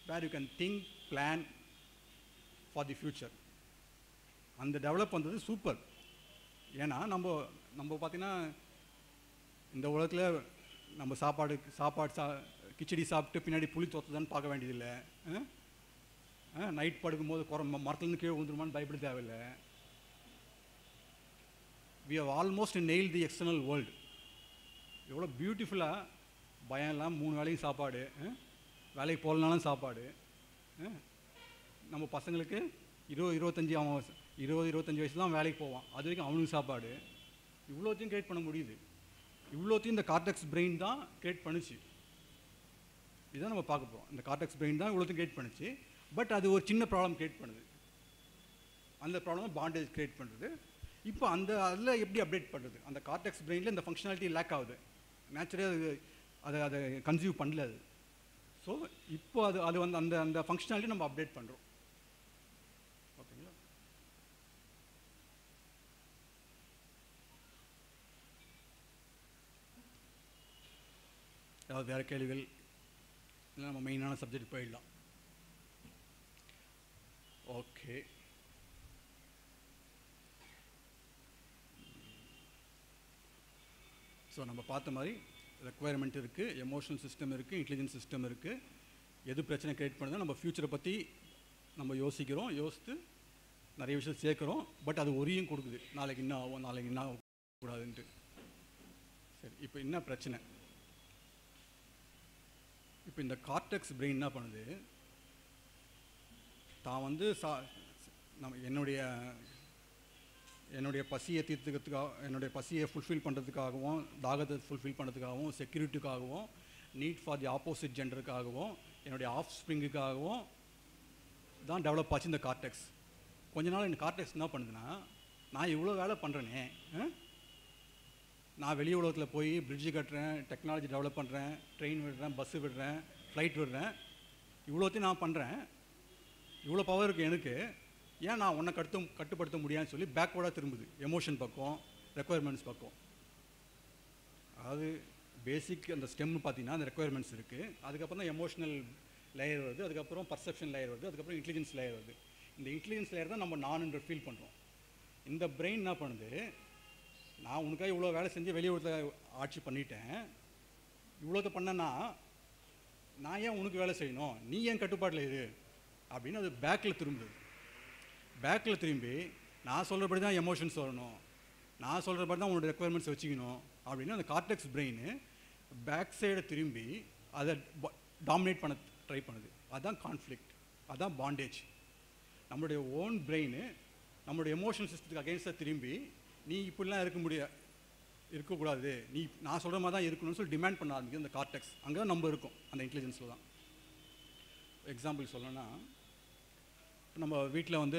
where you can think plan for the future அந்த டெவலப் வந்தது சூப்பர் ஏன்னா நம்ம நம்ம பார்த்தீங்கன்னா இந்த உலகத்தில் நம்ம சாப்பாடு சாப்பாடு சா கிச்சடி சாப்பிட்டு பின்னாடி புளி தோத்துதான்னு பார்க்க வேண்டியதில்லை நைட் படுக்கும்போது குறை மரத்துலேருந்து கீழே விழுந்துருமான்னு பயப்பட தேவையில்லை we have almost nail the external world எவ்வளோ பியூட்டிஃபுல்லாக பயம் இல்லாம மூணு வேளையும் சாப்பாடு அஹ், வேலைக்கு போகலனாலும் சாப்பாடு அஹ், நம்ம பசங்களுக்கு இருபது இருபத்தஞ்சி அவன் வயசு- இருபது இருபத்தஞ்சி வயசு தான் வேலைக்கு போவான் அது வரைக்கும் அவனுக்கு சாப்பாடு இவ்வளோத்தையும் கிரியேட் பண்ண முடியுது இவ்வளோத்தையும் இந்த கார்டெக்ஸ் பிரெயின் தான் கிரியேட் பண்ணுச்சு இதான் நம்ம பார்க்க போகிறோம் இந்த கார்டெக்ஸ் பிரெயின் தான் இவ்வளோத்தையும் கிரியேட் பண்ணுச்சு பட் அது ஒரு சின்ன ப்ராப்ளம் கிரியேட் பண்ணுது அந்த ப்ராப்ளம் பாண்டேஜ் கிரியேட் பண்ணுறது இப்போ அந்த அதில் எப்படி அப்டேட் பண்ணுறது அந்த கார்டெக்ஸ் பிரெயினில் இந்த ஃபங்க்ஷனாலிட்டி லேக் ஆகுது நேச்சுரலாக அது அதை அதை கன்சியூவ் பண்ணல அது ஸோ இப்போ அது அது வந்து அந்த அந்த ஃபங்க்ஷனாலிட்டி நம்ம அப்டேட் பண்ணுறோம் ஓகேங்களா ஏதாவது வேறு கேள்விகள் இல்லை நம்ம மெயினான சப்ஜெக்ட் போயிடலாம் ஓகே ஸோ நம்ம பார்த்த மாதிரி ரெக்குவயர்மெண்ட் இருக்குது எமோஷனல் சிஸ்டம் இருக்குது இன்டெலிஜென்ஸ் சிஸ்டம் இருக்குது எது பிரச்சனை கிரியேட் பண்ணுதோ நம்ம ஃப்யூச்சரை பற்றி நம்ம யோசிக்கிறோம் யோசித்து நிறைய விஷயம் சேர்க்குறோம் பட் அது ஒரியும் கொடுக்குது நாளைக்கு என்ன ஆகும் நாளைக்கு என்ன ஆகக்கூடாதுன்ட்டு சரி இப்போ என்ன பிரச்சனை இப்போ இந்த கார்டெக்ஸ் பிரெயின் என்ன பண்ணுது தான் வந்து சா நம்ம என்னுடைய என்னுடைய பசியை தீர்த்துக்கிறதுக்காக என்னுடைய பசியை ஃபுல்ஃபில் பண்ணுறதுக்காகவும் தாகத்தை ஃபுல்ஃபில் பண்ணுறதுக்காகவும் செக்யூரிட்டிக்காகவும் நீட் ஃபார் தி ஆப்போசிட் ஜெண்டருக்காகவும் என்னுடைய ஆஃப் ஸ்ப்ரிங்குக்காகவும் தான் டெவலப் ஆச்சு இந்த கார்டெக்ஸ் கொஞ்ச நாள் இந்த கார்டெக்ஸ் என்ன பண்ணுதுன்னா நான் இவ்வளோ வேலை பண்ணுறேனே நான் வெளி உலகத்தில் போய் பிரிட்ஜு கட்டுறேன் டெக்னாலஜி டெவலப் பண்ணுறேன் ட்ரெயின் விடுறேன் பஸ்ஸு விடுறேன் ஃப்ளைட் விடுறேன் இவ்வளோத்தையும் நான் பண்ணுறேன் இவ்வளோ பவர் இருக்குது எனக்கு ஏன் நான் உன்னை கட்டு கட்டுப்படுத்த முடியாதுன்னு சொல்லி பேக்வேர்டாக திரும்புது எமோஷன் பக்கம் ரெக்குயர்மெண்ட்ஸ் பக்கம் அதாவது பேசிக் அந்த ஸ்டெம் பார்த்தீங்கன்னா அந்த ரெக்குயர்மெண்ட்ஸ் இருக்குது அதுக்கப்புறம் தான் எமோஷனல் லேயர் வருது அதுக்கப்புறம் பர்செப்ஷன் லேயர் வருது அதுக்கப்புறம் இன்டெலிஜென்ஸ் லேயர் வருது இந்த இன்டெலிஜென்ஸ் லேயர் தான் நம்ம நான்ன்ற ஃபீல் பண்ணுறோம் இந்த பிரெயின் என்ன பண்ணுது நான் உனக்காக இவ்வளோ வேலை செஞ்சு வெளி உலகத்தில் ஆட்சி பண்ணிட்டேன் இவ்வளோத்த பண்ணனா நான் ஏன் உனக்கு வேலை செய்யணும் நீ ஏன் கட்டுப்பாட்டில் இரு அப்படின்னு அது பேக்கில் திரும்புது பேக்கில் திரும்பி நான் சொல்கிறபடி தான் எமோஷன்ஸ் வரணும் நான் சொல்கிறபடி தான் உன்னோட ரெக்குயர்மெண்ட்ஸ் வச்சுக்கணும் அப்படின்னு அந்த கார்டெக்ஸ் பிரெயின் பேக் சைடை திரும்பி அதை டாமினேட் பண்ண ட்ரை பண்ணுது அதுதான் கான்ஃப்ளிக்ட் அதுதான் பாண்டேஜ் நம்மளுடைய ஓன் பிரெயின் நம்மளுடைய எமோஷனல் சிஸ்டத்துக்கு அகேன்ஸ்டாக திரும்பி நீ இப்படிலாம் இருக்க முடிய இருக்கக்கூடாது நீ நான் சொல்கிற மாதிரி தான் இருக்கணும்னு சொல்லி டிமாண்ட் பண்ண ஆரம்பிக்குது அந்த கார்டெக்ஸ் அங்கே தான் நம்ம இருக்கும் அந்த இன்டெலிஜென்ஸில் தான் எக்ஸாம்பிள் சொல்லணும்னா நம்ம வீட்டில் வந்து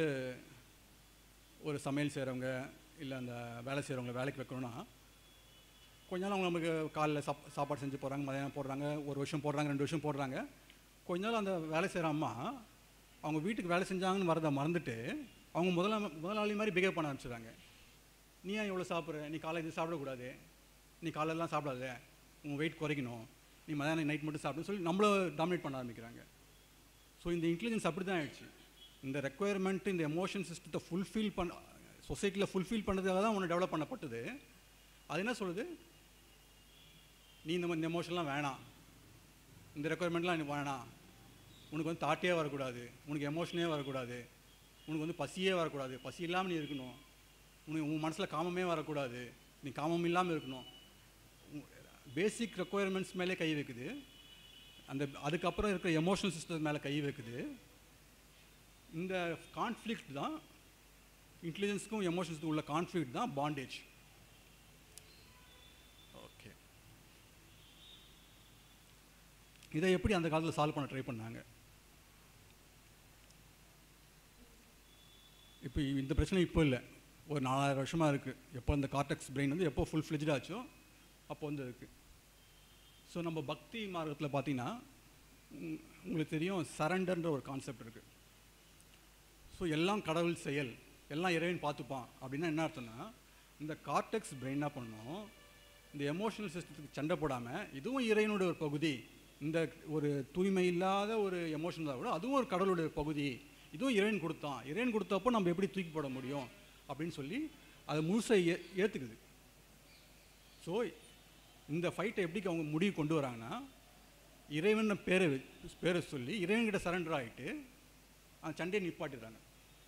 ஒரு சமையல் செய்கிறவங்க இல்லை அந்த வேலை செய்கிறவங்க வேலைக்கு வைக்கணும்னா கொஞ்ச நாள் அவங்க நமக்கு காலைல சாப் சாப்பாடு செஞ்சு போடுறாங்க மதியானம் போடுறாங்க ஒரு வருஷம் போடுறாங்க ரெண்டு வருஷம் போடுறாங்க கொஞ்ச நாள் அந்த வேலை செய்கிற அம்மா அவங்க வீட்டுக்கு வேலை செஞ்சாங்கன்னு வரதை மறந்துட்டு அவங்க முதலா முதலாளி மாதிரி பிஹேவ் பண்ண ஆரம்பிச்சிடுறாங்க நீ ஏன் இவ்வளோ சாப்பிட்ற நீ காலை இது சாப்பிடக்கூடாது நீ காலையிலாம் சாப்பிடாத உங்கள் வெயிட் குறைக்கணும் நீ மதியானம் நைட் மட்டும் சாப்பிடுன்னு சொல்லி நம்மள டாமினேட் பண்ண ஆரம்பிக்கிறாங்க ஸோ இந்த இன்டெலிஜென்ஸ் அப்படி தான் ஆயிடுச்சு இந்த ரெக்குயர்மெண்ட் இந்த எமோஷன் சிஸ்டத்தை ஃபுல்ஃபில் பண்ண சொசைட்டியில் ஃபுல்ஃபில் பண்ணுறதுக்காக தான் ஒன்று டெவலப் பண்ணப்பட்டது அது என்ன சொல்லுது நீ இந்த மாதிரி இந்த எமோஷன்லாம் வேணாம் இந்த ரெக்குயர்மெண்ட்லாம் எனக்கு வேணாம் உனக்கு வந்து தாட்டே வரக்கூடாது உனக்கு எமோஷனே வரக்கூடாது உனக்கு வந்து பசியே வரக்கூடாது பசி இல்லாமல் நீ இருக்கணும் உனக்கு உன் மனசில் காமமே வரக்கூடாது நீ காமம் இல்லாமல் இருக்கணும் பேசிக் ரெக்குயர்மெண்ட்ஸ் மேலே கை வைக்குது அந்த அதுக்கப்புறம் இருக்கிற எமோஷனல் சிஸ்டம் மேலே கை வைக்குது இந்த கான்ஃப்ளிக்ட் தான் இன்டெலிஜென்ஸுக்கும் எமோஷன்ஸுக்கும் உள்ள கான்ஃப்ளிக்ட் தான் பாண்டேஜ் ஓகே இதை எப்படி அந்த காலத்தில் சால்வ் பண்ண ட்ரை பண்ணாங்க இப்போ இந்த பிரச்சனை இப்போ இல்லை ஒரு நாலாயிரம் வருஷமாக இருக்குது எப்போ இந்த கார்டெக்ஸ் பிரெயின் வந்து எப்போ ஃபுல் ஃப்ளெஜ்டாச்சோ அப்போ வந்து இருக்குது ஸோ நம்ம பக்தி மார்க்கத்தில் பார்த்தீங்கன்னா உம், உங்களுக்கு தெரியும் சரண்டர்ன்ற ஒரு கான்செப்ட் இருக்குது ஸோ எல்லாம் கடவுள் செயல் எல்லாம் இறைவன் பார்த்துப்பான் அப்படின்னா என்ன அர்த்தம்னா இந்த கார்டெக்ஸ் பிரெயின் என்ன பண்ணணும் இந்த எமோஷனல் சிஸ்டத்துக்கு சண்டை போடாமல் இதுவும் இறைவனோட ஒரு பகுதி இந்த ஒரு தூய்மை இல்லாத ஒரு எமோஷன் தான் கூட அதுவும் ஒரு கடவுளுடைய பகுதி இதுவும் இறைவன் கொடுத்தான் இறைவன் கொடுத்தப்போ நம்ம எப்படி தூக்கி போட முடியும் அப்படின்னு சொல்லி அதை முழுசை ஏ ஏற்றுக்குது ஸோ இந்த ஃபைட்டை எப்படி அவங்க முடிவு கொண்டு வராங்கன்னா இறைவன் பேரை வெ- பேரை சொல்லி இறைவன்கிட்ட சரண்டர் ஆகிட்டு அந்த சண்டையை நிப்பாட்டிடுறாங்க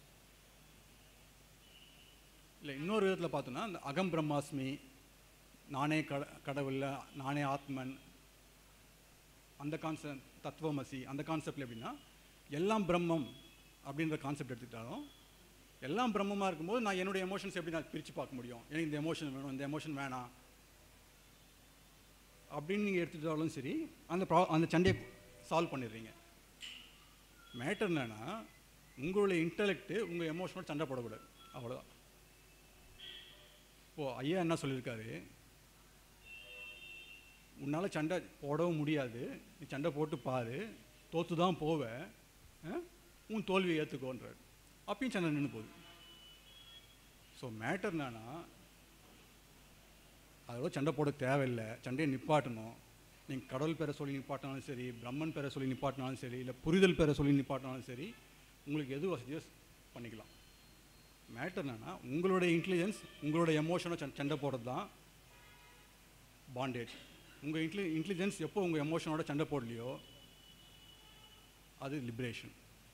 இல்லை இன்னொரு விதத்தில் பார்த்தோன்னா இந்த அகம் பிரம்மாஸ்மி நானே கட கடவுள்ல நானே ஆத்மன் அந்த கான்செப்ட் தத்துவமசி அந்த கான்செப்டில் எப்படின்னா எல்லாம் பிரம்மம் அப்படின்ற கான்செப்ட் எடுத்துக்கிட்டாலும் எல்லாம் பிரம்மமாக இருக்கும்போது நான் என்னுடைய எமோஷன்ஸ் எப்படி நான் பிரித்து பார்க்க முடியும் எனக்கு இந்த எமோஷன் வேணும் இந்த எமோஷன் வேணாம் அப்படின்னு நீங்கள் எடுத்துக்கிட்டாலும் சரி அந்த ப்ரா அந்த சண்டையை சால்வ் பண்ணிடுறீங்க மேட்டர் என்னன்னா உங்களுடைய இன்டலெக்ட்டு உங்கள் எமோஷனோட சண்டை போடக்கூடாது அவ்வளோதான் இப்போ ஐயா என்ன சொல்லியிருக்காரு உன்னால் சண்டை போடவும் முடியாது நீ சண்டை போட்டு பாரு தோத்து தான் போவ ஆ? உன் தோல்வியை ஏற்றுக்கோன்றார் அப்பயும் சண்டை நின்று போகுது ஸோ மேட்டர் என்னன்னா அதோட சண்டை போட தேவையில்லை சண்டையை நிப்பாட்டணும் நீங்கள் கடவுள் பேரை சொல்லி நிப்பாட்டினாலும் சரி பிரம்மன் பேரை சொல்லி நிப்பாட்டினாலும் சரி இல்லை புரிதல் பேரை சொல்லி நிப்பாட்டினாலும் சரி உங்களுக்கு எது வசதியோ பண்ணிக்கலாம் மேட்டர் என்னன்னா உங்களுடைய இன்டெலிஜென்ஸ் உங்களுடைய எமோஷனை சண்டை போடுறது தான் பாண்டேஜ் உங்கள் இன்டெலி இன்டெலிஜென்ஸ் எப்போ உங்கள் எமோஷனோட சண்டை போடலையோ அது லிபரேஷன்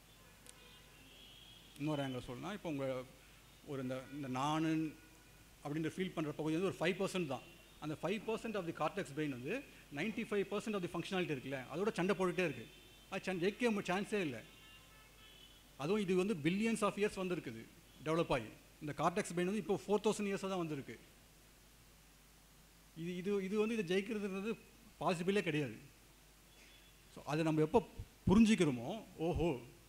இன்னொரு ஆங்கிள் சொல்லலாம் இப்போ உங்கள் ஒரு இந்த இந்த நான் அப்படின்ற ஃபீல் பண்ணுற பகுதி வந்து ஒரு ஃபைவ் பர்சன்ட் தான் அந்த five percent of the cortex brain வந்து ninety five percent of the functionality இருக்குல்ல அதோட சண்டை போட்டுகிட்டே இருக்குது அது சண்டை ஜெயிக்க சான்ஸே இல்லை அதுவும் இது வந்து பில்லியன்ஸ் ஆஃப் இயர்ஸ் வந்திருக்குது டெவலப் ஆகி இந்த கார்டெக்ஸ் பிரெயின் வந்து இப்போ ஃபோர் தௌசண்ட் இயர்ஸாக தான் வந்திருக்கு இது இது இது வந்து இதை ஜெயிக்கிறதுன்றது பாசிபிளே கிடையாது ஸோ அதை நம்ம எப்போ புரிஞ்சுக்கிறோமோ ஓஹோ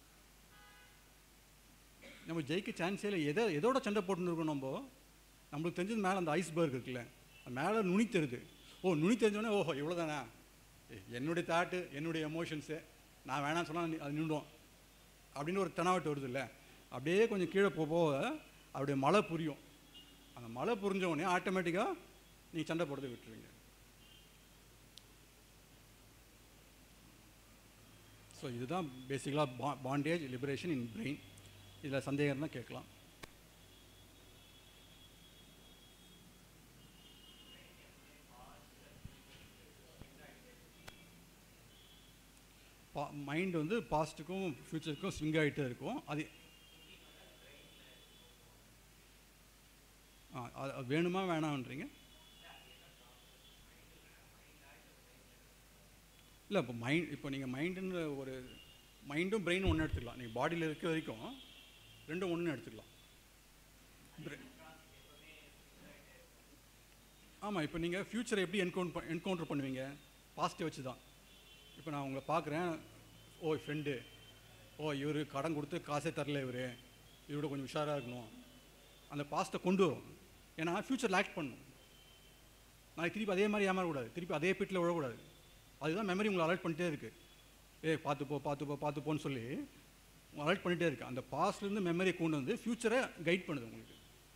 நம்ம ஜெயிக்க சான்ஸே இல்லை எதை எதோட சண்டை போட்டுன்னு இருக்கோம் நம்ம நம்மளுக்கு தெரிஞ்சது மேலே அந்த ஐஸ்பர்க் இருக்குல்ல அது மேலே நுனி தெரியுது ஓ நுனி தெரிஞ்சோடனே ஓஹோ இவ்வளோ தானே என்னுடைய தாட்டு என்னுடைய எமோஷன்ஸு நான் வேணாம்னு சொன்னால் அது நின்றுடும் அப்படின்னு ஒரு தெனாவட்டு வருது இல்லை அப்படியே கொஞ்சம் கீழே போக போக அப்படியே மழை புரியும் அந்த மழை புரிஞ்ச உடனே ஆட்டோமேட்டிக்காக நீங்கள் சண்டை போடுறதை விட்டுருவீங்க ஸோ இதுதான் பேசிக்கலாக பா பாண்டேஜ் லிபரேஷன் இன் பிரெயின் இதில் சந்தேகம் இருந்தால் கேட்கலாம் பா மைண்ட் வந்து பாஸ்ட்டுக்கும் ஃப்யூச்சருக்கும் ஸ்விங் ஆகிட்டே இருக்கும் அது ஆ அது அது வேணுமா வேணான்றீங்க இல்லை இப்போ மைண்ட் இப்போ நீங்கள் மைண்டுன்னு ஒரு மைண்டும் பிரெயினும் ஒன்று எடுத்துக்கலாம் நீங்கள் பாடியில் இருக்க வரைக்கும் ரெண்டும் ஒன்று எடுத்துக்கலாம் ஆமாம் இப்போ நீங்கள் ஃப்யூச்சரை எப்படி என்கவுண்ட் என்கவுண்டர் பண்ணுவீங்க பாசிட்டிவ் வச்சு தான் இப்போ நான் உங்களை பார்க்குறேன் ஓ ஃப்ரெண்டு ஓ இவர் கடன் கொடுத்து காசே தரல இவர் இவரோட கொஞ்சம் உஷாராக இருக்கணும் அந்த பாஸ்ட்டை கொண்டு வரும் ஏன்னா ஃப்யூச்சரில் ஆக்ட் பண்ணும் நாளைக்கு திருப்பி அதே மாதிரி ஏமாறக்கூடாது திருப்பி அதே பிட்டில் விழக்கூடாது அதுதான் மெமரி உங்களை அலர்ட் பண்ணிட்டே இருக்குது ஏய் பார்த்து போ பார்த்து போ பார்த்து போன்னு சொல்லி அலர்ட் பண்ணிகிட்டே இருக்கு அந்த பாஸ்ட்லேருந்து மெமரியை கொண்டு வந்து ஃப்யூச்சரை கைட் பண்ணுது உங்களுக்கு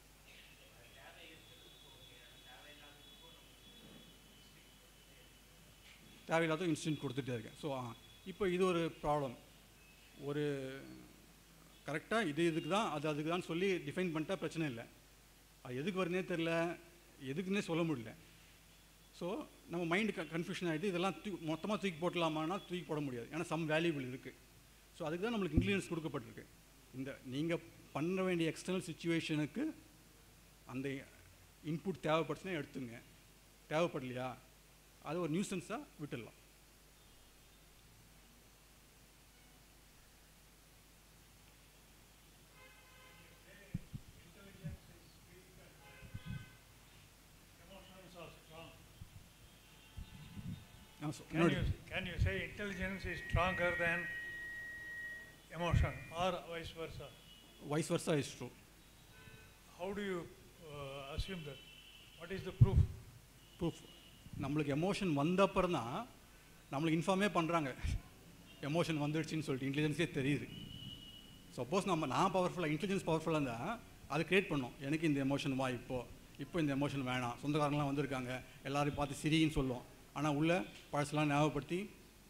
தேவையில்லாத இன்ஸ்டன்ட் கொடுத்துட்டே இருக்கேன் ஸோ இப்போ இது ஒரு ப்ராப்ளம் ஒரு கரெக்டாக இது இதுக்கு தான் அது அதுக்கு தான் சொல்லி டிஃபைன் பண்ணிட்டா பிரச்சனை இல்லை அது எதுக்கு வருதுனே தெரில எதுக்குன்னே சொல்ல முடியல ஸோ நம்ம மைண்டு க கன்ஃபியூஷன் ஆகிடுது இதெல்லாம் தூ மொத்தமாக தூக்கி போட்டலாமான்னா தூக்கி போட முடியாது ஏன்னா சம் வேல்யூபிள் இருக்குது ஸோ அதுக்கு தான் நம்மளுக்கு இன்க்ளீனியன்ஸ் கொடுக்கப்பட்டிருக்கு இந்த நீங்கள் பண்ண வேண்டிய எக்ஸ்டர்னல் சுச்சுவேஷனுக்கு அந்த இன்புட் தேவைப்பட்டுச்சுன்னா எடுத்துங்க தேவைப்படலையா அது ஒரு நியூசன்ஸாக விட்டுடலாம் ஆ, so- Can you, can you say intelligence is stronger than emotion or vice versa? vice versa is true. How do you uh, assume that? What is the proof? Proof நம்மளுக்கு எமோஷன் வந்த அப்புறம் தான் நம்மளுக்கு இன்ஃபார்மே பண்ணுறாங்க எமோஷன் வந்துடுச்சுன்னு சொல்லிட்டு இன்டெலிஜென்ஸே தெரியுது suppose நம்ம நான் பவர்ஃபுல்லாக இன்டெலிஜென்ஸ் பவர்ஃபுல்லாக இருந்தால் அதை க்ரியேட் பண்ணோம் எனக்கு இந்த எமோஷன் வா இப்போ இப்போ இந்த எமோஷன் வேணாம் சொந்தக்காரங்களாம் வந்திருக்காங்க எல்லாரையும் பார்த்து சிரின்னு சொல்லுவோம் ஆனால் உள்ள பழசெல்லாம் ஞாபகப்படுத்தி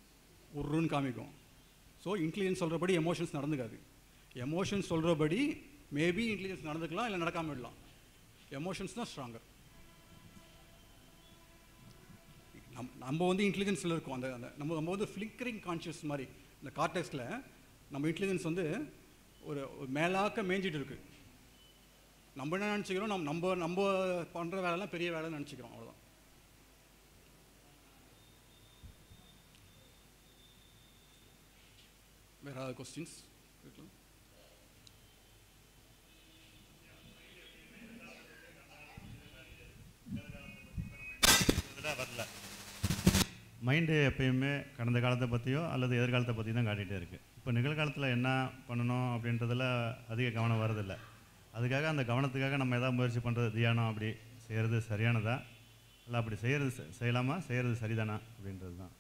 உருன்னு காமிக்கும் ஸோ இன்டெலிஜென்ஸ் சொல்கிறபடி எமோஷன்ஸ் நடந்துக்காது எமோஷன்ஸ் சொல்கிறபடி மேபி இன்டெலிஜென்ஸ் நடந்துக்கலாம் இல்லை நடக்காம விடலாம் எமோஷன்ஸ் தான் ஸ்ட்ராங்கர் நம் நம்ம வந்து இன்டெலிஜென்ஸில் இருக்கோம் அந்த அந்த நம்ம நம்ம வந்து ஃப்ளிக்கரிங் கான்ஷியஸ் மாதிரி இந்த கார்டெக்ஸில் நம்ம இன்டெலிஜென்ஸ் வந்து ஒரு ஒரு மேலாக்க மேய்ஞ்சிட்டு இருக்கு நம்ம என்ன நினச்சிக்கிறோம் நம்ம நம்ம நம்ம பண்ணுற வேலைலாம் பெரிய வேலைன்னு நினச்சிக்கிறோம் அவ்வளோதான் வேறு ஏதாவது கொஸ்டின்ஸ் இருக்கலாம் இதெல்லாம் வரல மைண்டு எப்பயுமே கடந்த காலத்தை பற்றியோ அல்லது எதிர்காலத்தை பற்றி தான் காட்டிகிட்டே இருக்குது இப்போ நிகழ்காலத்தில் என்ன பண்ணணும் அப்படின்றதுல அதிக கவனம் வரதில்லை அதுக்காக அந்த கவனத்துக்காக நம்ம எதாவது முயற்சி பண்ணுறது தியானம் அப்படி செய்கிறது சரியானதா இல்லை அப்படி செய்கிறது செ- செய்யலாமா செய்கிறது சரிதானா அப்படின்றது தான்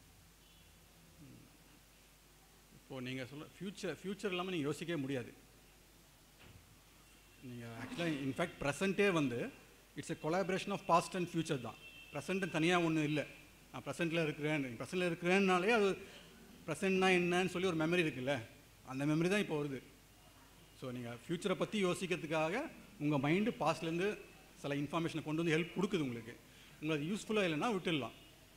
இப்போது நீங்கள் சொல்ல ஃப்யூச்சர் ஃப்யூச்சர் இல்லாமல் நீங்கள் யோசிக்கவே முடியாது நீங்கள் ஆக்சுவலாக இன்ஃபேக்ட் ப்ரெசண்ட்டே வந்து it's a collaboration of past and future தான் ப்ரெசண்ட்டு தனியாக ஒன்றும் இல்லை நான் ப்ரெசென்ட்டில் இருக்கிறேன் ப்ரெசென்ட்டில் இருக்கிறேன்னாலே அது ப்ரெசென்ட்னா என்னன்னு சொல்லி ஒரு மெமரி இருக்குல்ல அந்த மெமரி தான் இப்போ வருது ஸோ நீங்கள் ஃப்யூச்சரை பற்றி யோசிக்கிறதுக்காக உங்கள் மைண்டு பாஸ்ட்லேருந்து சில இன்ஃபர்மேஷனை கொண்டு வந்து ஹெல்ப் கொடுக்குது உங்களுக்கு உங்களுக்கு யூஸ்ஃபுல்லாக இல்லைன்னா விட்டுடலாம்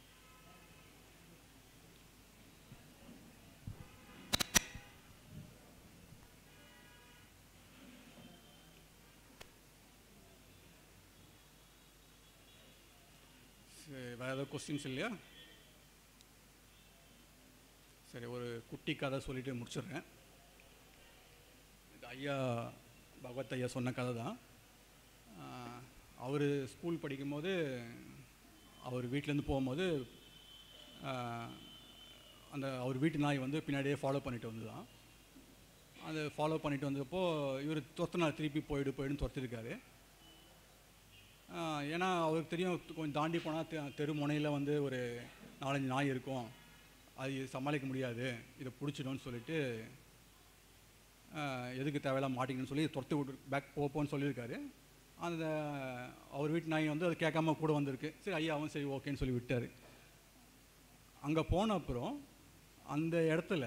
சரி வேறு ஏதாவது கொஸ்டின்ஸ் இல்லையா சரி ஒரு குட்டி கதை சொல்லிட்டு முடிச்சிடுறேன் இது ஐயா பகவத் ஐயா சொன்ன கதை தான் அவர் ஸ்கூல் படிக்கும்போது அவர் வீட்டிலேருந்து போகும்போது ஆஹ், அந்த அவர் வீட்டு நாய் வந்து பின்னாடியே ஃபாலோ பண்ணிட்டு வந்துதான் அது ஃபாலோ பண்ணிட்டு வந்தப்போ இவர் துரத்துனார் திருப்பி போயிடு போயிடுன்னு துரத்திருக்காரு ஆஹ் ஏன்னா அவருக்கு தெரியும் கொஞ்சம் தாண்டி போனால் தெரு முனையில் வந்து ஒரு நாலஞ்சு நாய் இருக்கும் அது சமாளிக்க முடியாது இதை பிடிச்சிடும்னு சொல்லிட்டு ஆஹ் எதுக்கு தேவையில்லாம மாட்டிக்கணும்னு சொல்லி துரத்து விட்டு பேக் போப்போன்னு சொல்லியிருக்காரு அந்த அவர் வீட்டு நாய் வந்து அது கேட்காம கூட வந்திருக்கு சரி ஐயாவும் சரி ஓகேன்னு சொல்லி விட்டார் அங்கே போன அப்புறம் அந்த இடத்துல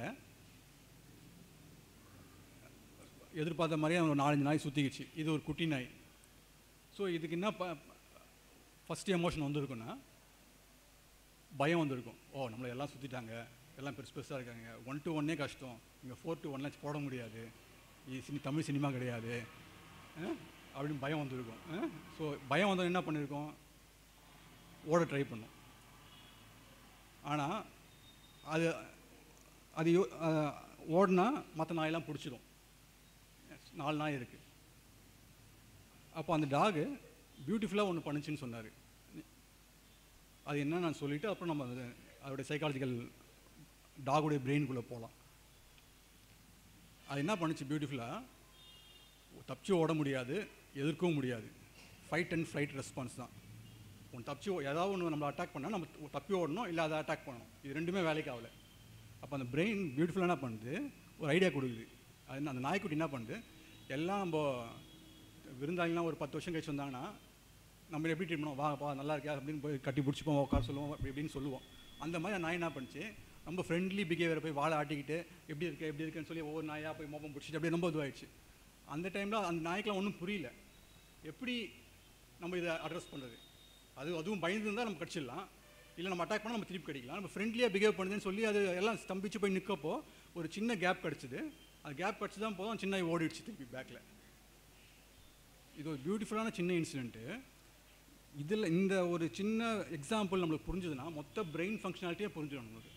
எதிர்பார்த்த மாதிரியே ஒரு நாலஞ்சு நாய் சுற்றிக்கிச்சு இது ஒரு குட்டி நாய் ஸோ இதுக்கு என்ன ப ஃபஸ்ட்டு எமோஷன் வந்திருக்குன்னா பயம் வந்திருக்கும் ஓ நம்மளை எல்லாம் சுற்றிட்டாங்க எல்லாம் பெருசு பெருசாக இருக்காங்க ஒன் டு ஒன்னே கஷ்டம் இங்கே ஃபோர் டு ஒன்லாம் போட முடியாது இது சினி தமிழ் சினிமா கிடையாது அஹ், அப்படின்னு பயம் வந்திருக்கும் ஸோ பயம் வந்தது என்ன பண்ணியிருக்கோம் ஓட ட்ரை பண்ணும் ஆனால் அது அது யோ- அஹ், ஓடினா மற்ற நாயெல்லாம் பிடிச்சிடும் நாலு நாய் இருக்குது அப்போ அந்த டாகு பியூட்டிஃபுல்லாக ஒன்று பண்ணுச்சுன்னு சொன்னார் அது என்ன நான் சொல்லிவிட்டு அப்புறம் நம்ம அது அதோடைய சைக்காலஜிக்கல் டாகுடைய பிரெயினுக்குள்ளே போகலாம் அது என்ன பண்ணுச்சு பியூட்டிஃபுல்லாக தப்பிச்சு ஓட முடியாது எதிர்க்கவும் முடியாது ஃபைட் அண்ட் ஃப்ளைட் ரெஸ்பான்ஸ் தான் ஒன்று தப்பிச்சு ஓ- ஏதாவது ஒன்று நம்மளை அட்டாக் பண்ணால் நம்ம த- தப்பி ஓடணும் இல்லை அதை அட்டாக் பண்ணணும் இது ரெண்டுமே வேலைக்கு ஆகல அப்போ அந்த பிரெயின் பியூட்டிஃபுல்லாக என்ன பண்ணுது ஒரு ஐடியா கொடுக்குது அது என்ன- அந்த நாய்க்குட்டி என்ன பண்ணுது எல்லாம் நம்ம விருந்தாளிலாம் ஒரு பத்து வருஷம் கழிச்சு வந்தாங்கன்னா நம்ம எப்படி ட்ரீட் பண்ணுவோம் வா வா நல்லா இருக்கியா அப்படின்னு போய் கட்டி பிடிச்சிப்போம் உட்கார சொல்லுவோம் அப்படி இப்படின்னு சொல்லுவோம் அந்த மாதிரி அந்த நாய் என்ன பண்ணுச்சு ரொம்ப ஃப்ரெண்ட்லி பிஹேவியரை போய் வாழை ஆட்டிக்கிட்டு எப்படி இருக்க எப்படி இருக்குன்னு சொல்லி ஒவ்வொரு நாயாக போய் மோப்பம் பிடிச்சிட்டு அப்படியே ரொம்ப இதுவாயிடுச்சு அந்த டைமில் அந்த நாய்க்கெலாம் ஒன்றும் புரியல எப்படி நம்ம இதை அட்ரஸ் பண்ணுறது அது அதுவும் பயந்து இருந்தால் நம்ம கடிச்சிடலாம் இல்லை நம்ம அட்டாக் பண்ணால் நம்ம திருப்பி கடிக்கலாம் நம்ம ஃப்ரெண்ட்லியாக பிஹேவ் பண்ணுதுன்னு சொல்லி அது எல்லாம் ஸ்தம்பிச்சு போய் நிற்கப்போ ஒரு சின்ன கேப் கிடச்சிது அந்த கேப் கிடச்சி தான் போதும் சின்ன நாய் ஓடிடுச்சு திருப்பி பேக்கில் இது ஒரு பியூட்டிஃபுல்லான சின்ன இன்சிடென்ட்டு இதில் இந்த ஒரு சின்ன எக்ஸாம்பிள் நம்மளுக்கு புரிஞ்சுதுன்னா மொத்த பிரெயின் ஃபங்க்ஷனாலிட்டியே புரிஞ்சிடும் நம்மளுக்கு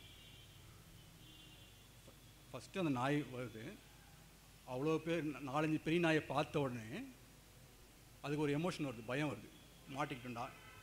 ஃபஸ்ட்டு அந்த நாய் வருது அவ்வளோ பேர் நா- நாலஞ்சு பெரிய நாயை பார்த்த உடனே அதுக்கு ஒரு எமோஷன் வருது பயம் வருது மாட்டிக்கிட்டோண்டா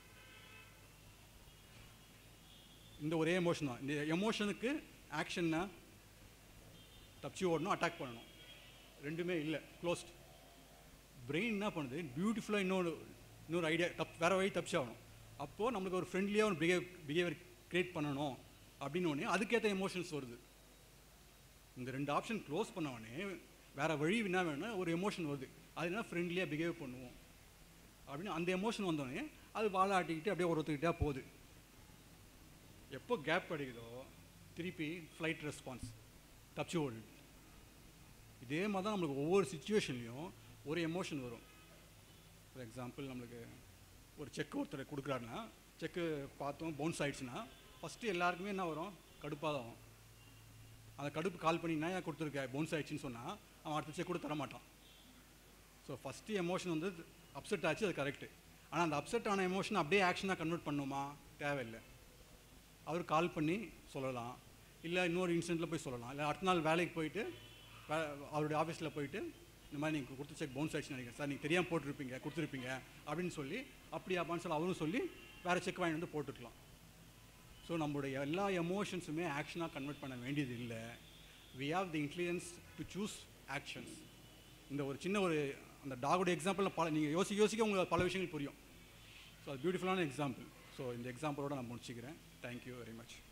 இந்த ஒரே எமோஷன் தான் இந்த எமோஷனுக்கு ஆக்ஷன்னா தப்பிச்சு ஓடணும் அட்டாக் பண்ணணும் ரெண்டுமே இல்லை க்ளோஸ்ட் பிரெயின் என்ன பண்ணுது பியூட்டிஃபுல்லாக இன்னொரு இன்னொரு ஐடியா தப் வேறு வழி தப்பிச்சு ஆகணும் அப்போது நம்மளுக்கு ஒரு ஃப்ரெண்ட்லியாக ஒரு பிஹேவ் பிஹேவியர் க்ரியேட் பண்ணணும் அப்படின்னு உடனே அதுக்கேற்ற எமோஷன்ஸ் வருது இந்த ரெண்டு ஆப்ஷன் க்ளோஸ் பண்ண உடனே வேறு வழி என்ன வேணும்னா ஒரு எமோஷன் வருது அது என்ன ஃப்ரெண்ட்லியாக பிஹேவ் பண்ணுவோம் அப்படின்னு அந்த எமோஷன் வந்தோடனே அது வாழை ஆட்டிக்கிட்டு அப்படியே ஒருத்தக்கிட்டே போகுது எப்போ கேப் கிடைக்குதோ திருப்பி ஃப்ளைட் ரெஸ்பான்ஸ் தப்பிச்சு ஓடு இதே மாதிரி தான் நம்மளுக்கு ஒவ்வொரு சுச்சுவேஷன்லையும் ஒரு எமோஷன் வரும் ஃபார் எக்ஸாம்பிள் நம்மளுக்கு ஒரு செக் ஒருத்தர் கொடுக்குறாருன்னா செக்கு பார்த்தோம் பவுன்ஸ் ஆயிடுச்சுன்னா ஃபஸ்ட்டு எல்லாருக்குமே என்ன வரும் கடுப்பாக தான் ஆகும் அந்த கடுப்பு கால் பண்ணி நான் ஏன் கொடுத்துருக்க பவுன்ஸ் ஆயிடுச்சுன்னு சொன்னால் அவன் அடுத்த செக் கூட தர மாட்டான் ஸோ ஃபஸ்ட்டு எமோஷன் வந்து அப்செட் ஆச்சு அது கரெக்டு ஆனால் அந்த அப்செட் ஆன எமோஷன் அப்படியே ஆக்ஷனாக கன்வெர்ட் பண்ணுமா தேவையில்லை அவர் கால் பண்ணி சொல்லலாம் இல்லை இன்னொரு இன்சிடெண்ட்டில் போய் சொல்லலாம் இல்லை அடுத்த நாள் வேலைக்கு போயிட்டு வே- அவருடைய ஆஃபீஸில் போயிட்டு இந்த மாதிரி நீங்கள் கொடுத்த செக் பவுன்ஸ் ஆயிடுச்சுன்னு நினைக்கிறேன் சார் நீங்கள் தெரியாமல் போட்டிருப்பீங்க கொடுத்துருப்பீங்க அப்படின்னு சொல்லி அப்படியாப்பான்னு சொல்லி அவரும் சொல்லி வேறு செக் வாங்கி வந்து போட்டுக்கலாம் ஸோ நம்மளுடைய எல்லா எமோஷன்ஸுமே ஆக்ஷனாக கன்வெர்ட் பண்ண வேண்டியது இல்லை we have the influence to choose actions இந்த ஒரு சின்ன ஒரு அந்த டாகோட எக்ஸாம்பிளில் பல நீங்கள் யோசிக்க யோசிக்க உங்களுக்கு பல விஷயங்கள் புரியும் ஸோ அது பியூட்டிஃபுல்லான எக்ஸாம்பிள் ஸோ இந்த எக்ஸாம்பிளோட நான் முடிச்சுக்கிறேன் தேங்க்யூ வெரி மச்